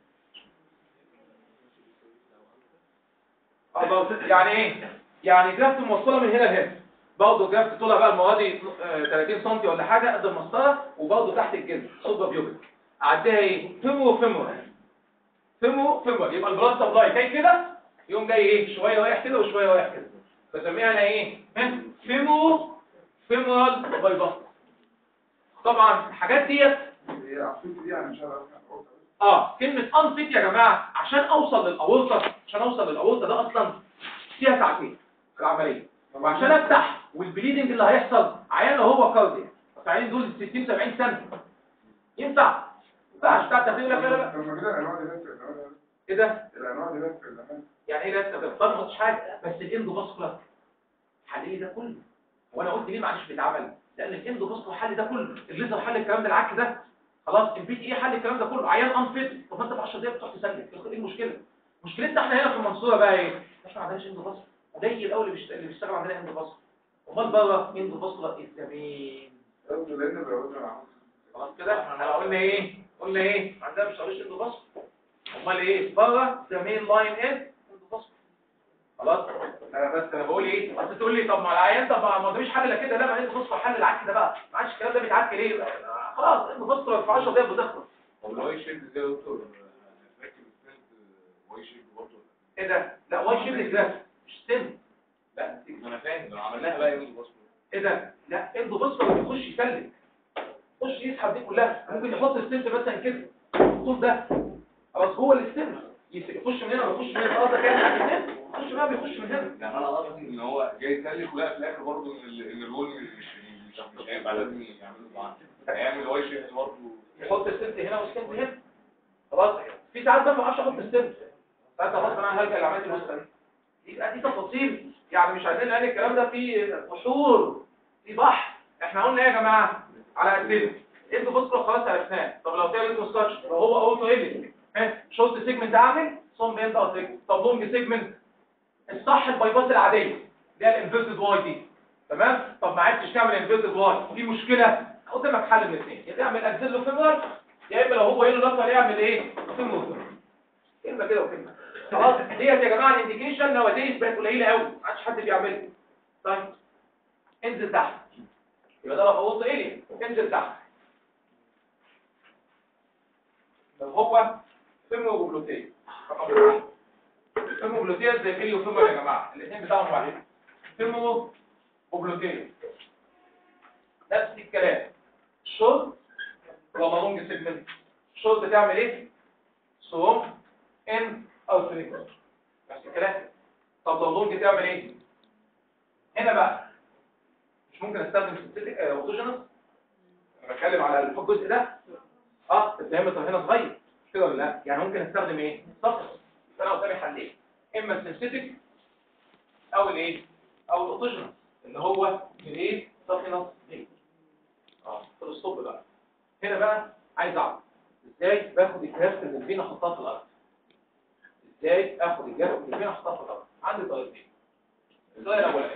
أربعة- يعني ايه يعني جرافت موصله من هنا لهنا برضه جرافت طولها بقى الموادي آه، 30 سم ولا حاجه قد المسطره وبرضه تحت الجلد صوبه بيوبك اعديها ايه فيمو فيمو فيمو فيمو يبقى البلاد سبلاي جاي كده يقوم جاي ايه شويه رايح كده وشويه رايح كده بسميها انا ايه ها؟ فيمو فيمورال بايباس طبعا الحاجات ديت هي عصيت دي يعني مش عارف اه كلمة انفيت يا جماعة عشان اوصل للاورطة عشان اوصل للاورطة ده اصلا فيها ساعتين في العملية وعشان افتح والبليدنج اللي هيحصل عيان لو هو كارديا العيانين دول 60 70 سنة ينفع ينفعش بتاع التخدير لك لا لا لا لما كده الانواع دي بس الانواع دي ايه ده الانواع دي بس الانواع يعني ايه لا تقدر ما قلتش حاجة بس الاندو باسكولار حل ده كله وانا قلت ليه معلش بيتعمل لان الاندو باسكولار حل ده كله الليزر حل الكلام ده العك ده خلاص البي تي ايه حل الكلام ده كله عيان انفيت طب ما انت في 10 دقايق بتروح تسلك ايه المشكله مشكلتنا احنا هنا في المنصوره بقى ايه احنا ما عندناش اندو باسكولار قليل قوي اللي بيشت- اللي بيشتغل عندنا اندو باسكولار امال بره اندو باسكولار الزمين قلت لان بيقول لنا خلاص كده احنا قلنا ايه قلنا ايه عندنا مش شغالش اندو باسكولار امال ايه بره زمين لاين ان اندو باسكولار خلاص انا بس انا بقول ايه اصل تقول لي طب ما العيان طب ما قداميش حل الا كده لا ما انت بص حل العك ده بقى ما عادش الكلام ده بيتعك ليه خلاص انت بص في 10 دقايق بتخلص طب لو اي شيب ازاي يا دكتور هتركب السنت واي شيب برضه ايه ده لا واي شيب جراف مش سن لا ما انا فاهم لو عملناها بقى يوم بص ايه ده لا انت بص ما بيخش يسلك يخش يسحب دي كلها ممكن يحط السنت مثلا كده الطول ده خلاص جوه السن يخش من هنا ويخش من هنا خلاص ده كده تحت السن يخش بقى بيخش من هنا يعني انا قصدي ان هو جاي يسلك ولا في الاخر برضه ان ال- ان الرول مش مش مش هيبقى لازم يعملوا معاه هيعمل واي شيب برضه يحط السنت هنا والسنت هنا خلاص في ساعات بقى ما اعرفش احط السنت ساعات غصب عني هلجأ لعمليه الوسطى دي دي دي تفاصيل يعني مش عايزين نقول الكلام ده فيه بحور في بحر احنا قلنا ايه يا جماعه على قدنا انتوا بصوا خلاص عرفناه طب لو تعمل انتوا ستاتش لو هو اوتو ايلينج ها شورت سيجمنت اعمل صوم بينت او سيجمنت طب لونج سيجمنت الصح البايباس العاديه اللي هي الانفيرتد واي دي تمام طب ما عرفتش تعمل انفيرتد واي في مشكله قدامك حل من الاثنين يا تعمل اكزيلو فيمر يا اما لو هو يلو لاتر يعمل ايه فيمور كلمه كده وكلمه خلاص ديت يا جماعه الانديكيشن نواديز بقت قليله قوي ما عادش حد بيعملها طيب انزل تحت يبقى ده لو ببص ايه انزل تحت لو هو فيموجلوتيه رقم واحد فيموجلوتيه زي فيليو فيمور يا جماعه الاثنين بتاعهم واحد فيموجلوتيه نفس الكلام شورت ولا لونج سيجمنت شورت تعمل ايه صوم ان او تريجر نفس الكلام طب لو لونج تعمل ايه هنا بقى مش ممكن استخدم سنتيتيك اوتوجينس انا بتكلم على الجزء ده اه الدايمتر هنا صغير مش كده ولا لا يعني ممكن استخدم ايه صفر انا قدامي حلين اما السنتيتيك او الايه او الاوتوجينس اللي هو الايه صفنس دي اه في الاسطوب بقى هنا بقى عايز اعرف ازاي باخد الجراف من الفين احطها في الارض ازاي اخد الجراف من الفين احطها في الارض عندي طريقتين الطريقه الاولانيه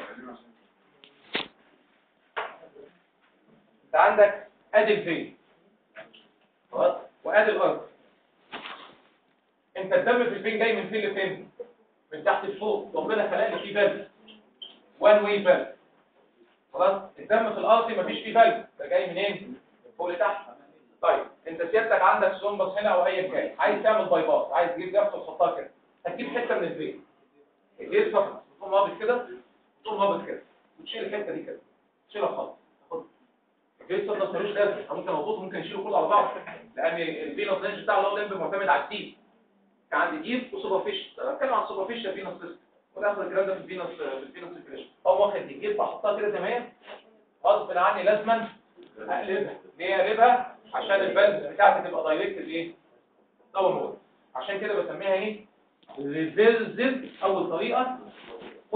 انت عندك ادي الفين خلاص وادي الارض انت الدم في الفين جاي من فين لفين من تحت لفوق ربنا خلق لي فيه فالف وان واي فالف خلاص الدم في الارض مفيش فيه فالف ده جاي منين من فوق لتحت طيب انت سيادتك عندك سومبس هنا او ايا كان عايز تعمل باي باس عايز تجيب جبهه وتحطها كده هتجيب حته من الفين الجيل فقط تقوم هابط كده تقوم هابط كده وتشيل الحته دي كده تشيلها خالص تاخدها الجيل فقط ملوش لازمه ممكن اضبطه ممكن اشيله كله على بعض لان الفينوس رينج بتاع اللو لمب معتمد على الديب كان عندي ديب وسوبرفيش انا بتكلم عن سوبرفيش فينوس سيستم وناخد الكلام ده في الفينوس في الفينوس سيركيليشن اقوم واخد دي جيب احطها كده تمام غصب عني لازما اقلبها ليه اقلبها عشان الفالف بتاعتي تبقى دايركت الايه دور مود عشان كده بسميها ايه ريفيرزد اول طريقه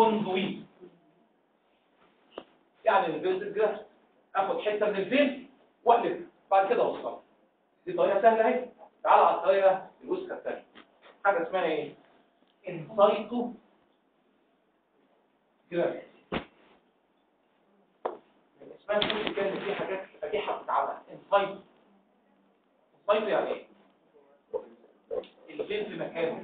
كوندويت يعني ريفيرزد جرافت اخد حته من الفين واقلب بعد كده اوصلها دي طريقه سهله اهي تعالى على الطريقه الوسخه الثانيه حاجه اسمها ايه انسايتو كده اسمها كل كلمه في حاجات فاتحه بتتعمل انسايتو انسايتو يعني ايه الفين في مكانه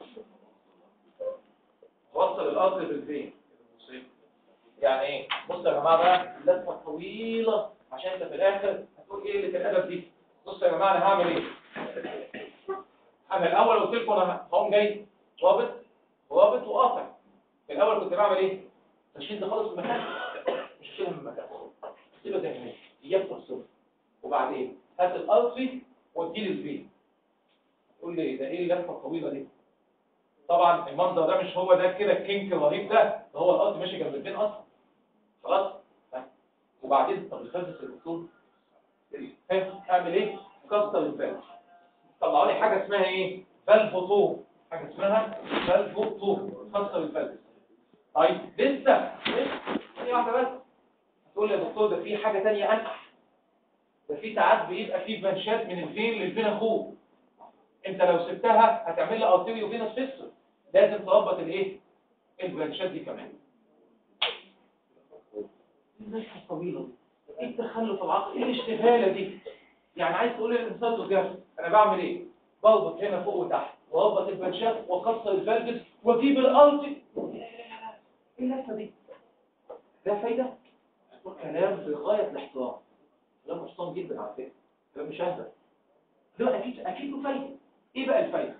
وصل الارض بالفين يعني ايه بص يا جماعه بقى اللفه الطويله عشان انت في الاخر هتقول ايه اللي في الادب دي بص يا جماعه انا هعمل ايه انا الاول قلت لكم انا هقوم جاي رابط رابط وقاطع في الاول كنت بعمل ايه بشد خالص من مكان مش هشيلها من مكان سيبها زي ما هي اياك تفصلها وبعدين هات الارضي واديله البيت تقول لي ده ايه اللفه الطويله دي طبعا المنظر ده مش هو ده كده الكينك الرهيب ده ده هو الارض ماشي جنب البين اصلا خلاص طيب. وبعدين طب الخامس الدكتور ها اعمل ايه كسر الفالف طلعوا لي حاجه اسمها ايه فالفوتو حاجه اسمها فالفوتو كسر الفالف طيب لسه لسه ثانيه واحده بس هتقول لي يا دكتور ده في حاجه ثانيه انقح ده في ساعات بيبقى في بنشات من الفين للفين اخوه انت لو سبتها هتعمل لي ارتيريو فينس فيستر لازم تربط الايه البرانشات دي كمان النشفه الطويله دي ايه التخلف العقلي ايه الاشتغاله دي يعني عايز تقول الانسان تجارب انا بعمل ايه بربط هنا فوق وتحت واربط البرانشات واكسر الفالجس واجيب الارض ايه اللفه دي ده فايده كلام بغايه الاحترام كلام محترم جدا على فكره كلام مش اهدى ده اكيد اكيد له فايده ايه بقى الفايده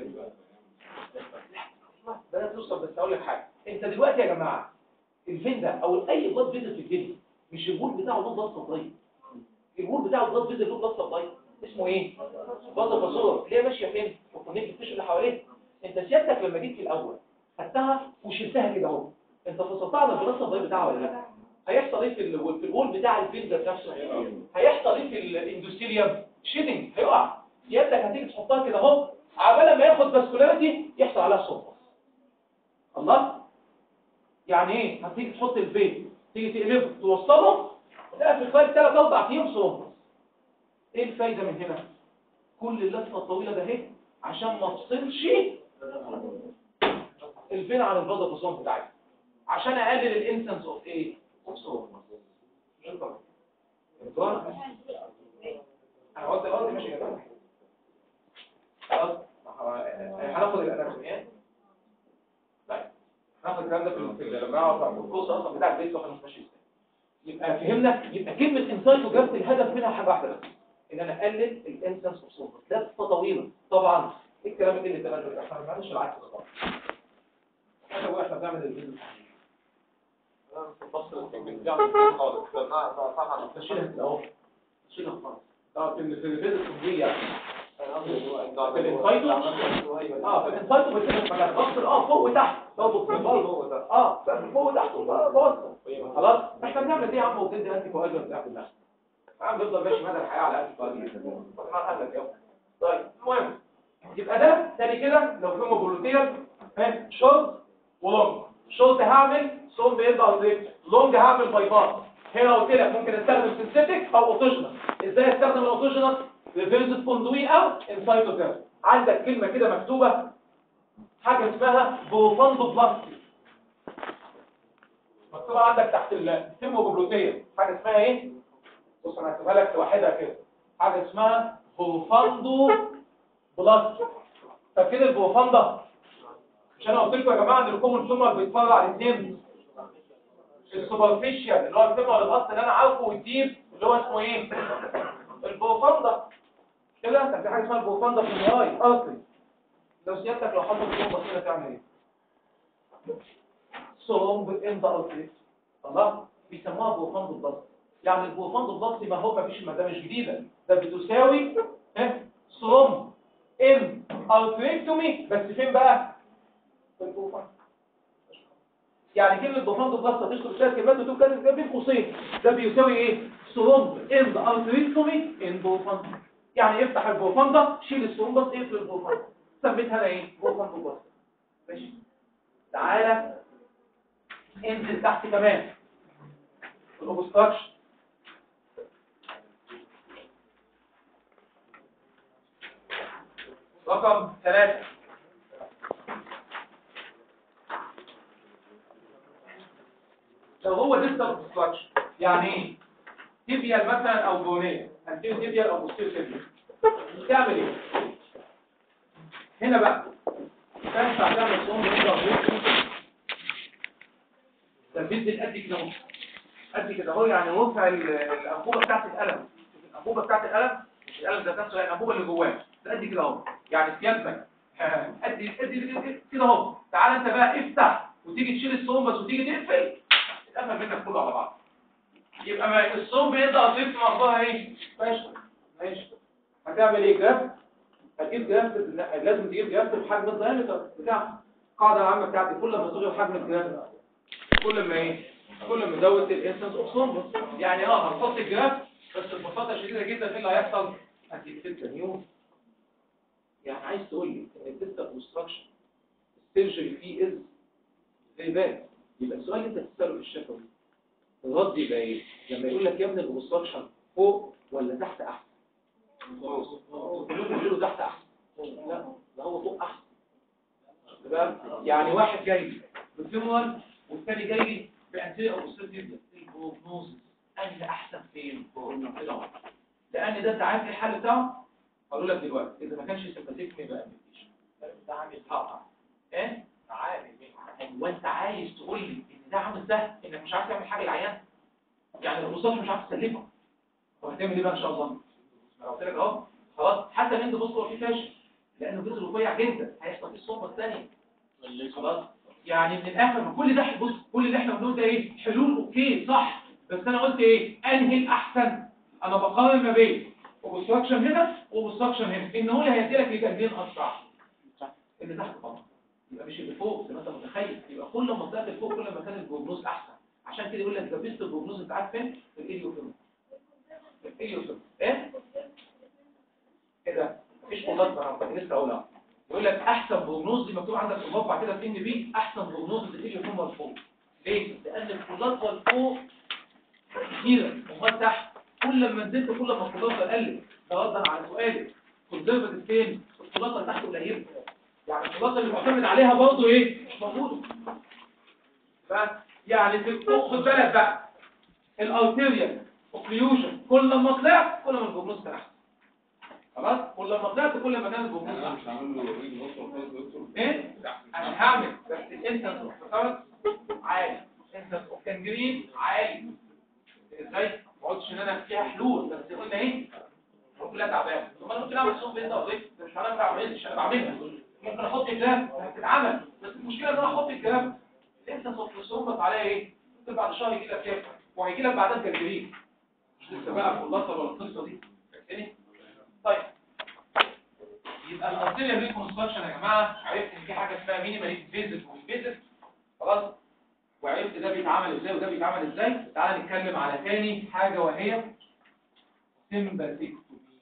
بلاش توصل بس اقول لك حاجه انت دلوقتي يا جماعه الفين ده او اي بلاد فيزل في الدنيا مش البول بتاعه له بلاد سبلاي البول بتاعه بلاد فيزل له بلاد سبلاي اسمه ايه بلاد فاسولا اللي هي ماشيه فين والكونكت التيشو اللي حواليها انت سيادتك لما جيت في الاول خدتها وشلتها كده اهو انت فصلتها على البلاد سبلاي بتاعها ولا لا هيحصل ايه في ال- في البول بتاع الفين ذات نفسه هيحصل ايه في الاندوستيريوم شيدنج هيقع سيادتك هتيجي تحطها كده اهو عبال ما ياخد فاسكولاريتي يحصل عليها صوت الله يعني ايه هتيجي تحط البيت تيجي تقلبه توصله تلاقي في خلال 3 4 ايام صوت ايه الفايده من هنا كل اللفه الطويله ده اهي عشان ما تفصلش الفين عن البلد البصون بتاعتها عشان اقلل الانسنس اوف ايه اوف صوت شكرا انا قلت الارض ماشي يا جماعه خلاص هناخد الاناتوميات طيب هناخد الكلام ده في ال- في الجامعه في الكورس اصلا بتاع البيت واحنا مش ماشي ازاي يبقى فهمنا يبقى كلمه انسايت وجابت الهدف منها حاجه واحده بس ان انا اقلل الانسنس اوف صوت لفه طويله طبعا ايه الكلام اللي انت قاله ده احنا ما بنعملش العكس ده خالص احنا بقى احنا بنعمل الفيديو تشيلها كده اهو تشيلها خالص اه في ال- في الفيديو التنجيل يعني في الانسايتو اه في الانسايتو بتبقى في مكان بص اه فوق وتحت برضه في الفيديو اه فوق وتحت بوصل خلاص احنا بنعمل دي يا عم وبندي انتي كواجر بتاع كلها عم بيفضل ماشي مدى الحياه على انتي كواجر اهلك يا طيب المهم يبقى ده تاني كده لو في موبولوتير ها شورت ولونج شورت هعمل صوم بيبقى اوتريكت لونج هعمل باي باس هنا قلت لك ممكن استخدم سينثيتك او اوتوجينال ازاي استخدم الاوتوجينال ريفيرس كوندوي او انسايتوجينال عندك كلمه كده مكتوبه حاجه اسمها بوفاندو بلاستي مكتوبه عندك تحت الهيموجلوتيه حاجه اسمها ايه بص انا هكتبها لك لوحدها كده حاجه اسمها بوفاندو بلاستي فاكرين البوفاندا مش انا قلت لكم يا جماعه ان الكومن تيومر بيتفرع على اثنين السوبرفيشال اللي هو التيومر الاصل اللي انا عارفه والديب اللي هو اسمه ايه البوفاندا كده انت في حاجه اسمها البوفاندا في المراي اصلي لو سيادتك لو حطيت فيهم بصيله تعمل ايه صلوم اند اوتليت الله بيسموها بوفاندو بلاست يعني البوفاندو بلاست ما هو ما فيش ما ده مش جديده ده بتساوي ها صلوم ان اوتريكتومي بس فين بقى في البوفاندو يعني كلمه بوفاندو بلاست هتشتغل ثلاث كلمات وتقول كده ده بين قوسين ده بيساوي ايه صلوم ان اوتريكتومي ان بوفاندو يعني افتح البوفاندا شيل الصلوم بس اقفل البوفاندو سميتها انا ايه بوفاندو بلاست ماشي تعالى انزل تحت كمان الاوبستراكشن رقم ثلاثة لو هو ديستال ستراكشر يعني ايه تيبيال مثلا او بونيه انتيو تيبيال او بوستيريو تيبيال تعمل ايه هنا بقى تنفع تعمل صوم تنفيذ قد كده اهو قد كده اهو يعني رفع ال- الانبوبه بتاعت القلم شوف الانبوبه بتاعت القلم مش القلم ذات نفسه لا الانبوبه اللي جواه ده قد كده اهو يعني سيادتك قد قد كده اهو تعال انت بقى افتح وتيجي تشيل الصوم بس وتيجي تقفل اتقفل منك كله على بعض يبقى ما الصوم بيبدا طيب مقدارها ايه ماشي ماشي هتعمل ايه جراف هتجيب جراف لا، لازم تجيب جراف بحجم الدايمتر بتاعها القاعده العامه بتاعتي كل ما تصغر حجم الجراف كل ما ايه كل ما زود الانسنس اوف صوم يعني اه هنحط الجراف بس ببساطه شديده جدا ايه اللي هيحصل هتجيب 6 نيوم يعني عايز تقول لي ان الديستال كونستراكشن السيرجري فيه از زي باد يبقى السؤال اللي انت بتساله في الشفوي الرد يبقى ايه لما يقول لك يا ابني الكونستراكشن فوق ولا تحت احسن كلهم يقولوا تحت احسن لا ده هو فوق احسن تمام يعني واحد جاي بفيمورال والثاني جاي بانتيريا او بوستيريور البروجنوز انهي احسن فين كده لان ده انت عارف ايه الحل بتاعه هقول لك دلوقتي اذا ما كانش سيمباتيك يبقى امبيتيشن ده عامل حقها ايه عامل هو انت عايز تقول لي ان ده عامل سهل انك مش عارف تعمل حاجه للعيان يعني المستشفى مش عارف تسلمه طب هتعمل ايه بقى ان شاء الله انا قلت لك اهو خلاص حتى ان انت بص هو في فاشل لانه جزء رفيع جدا هيحصل فيه الصوبه الثانيه خلاص يعني من الاخر ما كل ده بص كل اللي احنا بنقوله ده ايه حلول اوكي صح بس انا قلت ايه انهي الاحسن انا بقارن ما بين اوبستراكشن هنا واوبستراكشن هنا ان هو اللي هيدي لك لجنبين اسرع اللي تحت طبعا يبقى مش اللي فوق زي ما انت متخيل يبقى كل ما طلعت لفوق كل ما كان البروجنوز احسن عشان كده يقول لك ده بيست البروجنوز انت عارف فين في الاليوفيلم في الاليوفيلم ايه كده مفيش خلاص بقى أنا لسه اقولها يقول لك احسن بروجنوز دي مكتوب عندك في الموقع كده في ان بي احسن بروجنوز للاليوفيلم الفوق ليه لان الخلاصه الفوق كتيره امال تحت كل ما نزلت كل ما الخلاصه قلت ده ردا على سؤالك كونزرفتيف فين الخلاصه اللي تحت قليله يعني الخلاصه اللي معتمد عليها برضه ايه مش موجوده بس يعني في الفوق خد بالك بقى الارتيريال اوكليوجن كل ما طلعت كل ما البروجنوز كان احسن خلاص كل ما طلعت كل ما كان البروجنوز انا احسن مش هعمل له ريد نصر خالص يا دكتور ايه انا هعمل بس الانسنس اوف فقط عالي الانسنس اوف كانجرين عالي ازاي ما قلتش ان انا فيها حلول بس قلنا ايه كلها تعبانه طب انا ممكن اعمل صوب بيضه او ايه مش انا ما بعملش انا بعملها ممكن احط الجرام هتتعمل بس المشكله ان انا احط الجرام الانسنس اوف الصوبة عليها ايه ممكن بعد شهر يجي لك كام وهيجي لك بعدها كانجرين مش لسه بقى خلاصه ولا القصه دي فاكرني طيب يبقى الارتيريال ريكونستراكشن يا جماعه عرفت ان في حاجه اسمها مينيمال فيزيت وفيزيت خلاص وعرفت ده بيتعمل ازاي وده بيتعمل ازاي تعالى نتكلم على تاني حاجه وهي سيمباتيكتومي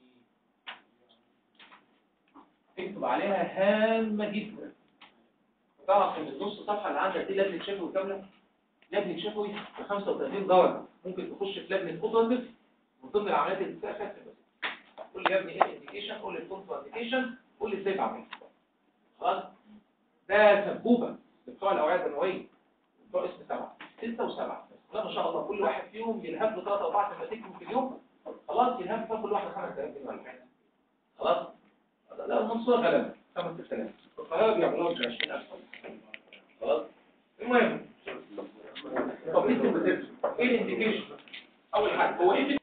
اكتب عليها هامه جدا تعرف ان النص صفحه اللي عندك دي لجنه شفوي كامله لجنه شفوي ب 35 درجه ممكن تخش في لجنه اوبراتيف من ضمن العمليات اللي بتبقى فيها sympathy. قول لي يا ابني ايه الانديكيشن قول لي الكونتر انديكيشن قول لي ازاي بعملها خلاص ده سبوبه بتوع الاوعيه الدمويه بتوع اسم سبعه سته وسبعه لا ما شاء الله كل واحد فيهم يلهب له ثلاث اربع سماتيكم في اليوم خلاص يلهب فيها كل واحد 5000 جنيه ولا حاجه خلاص لا المنصوره غلبه 5000 القاهره بيعملوها ب 20000 خلاص المهم طب ايه الانديكيشن اول حاجه هو ايه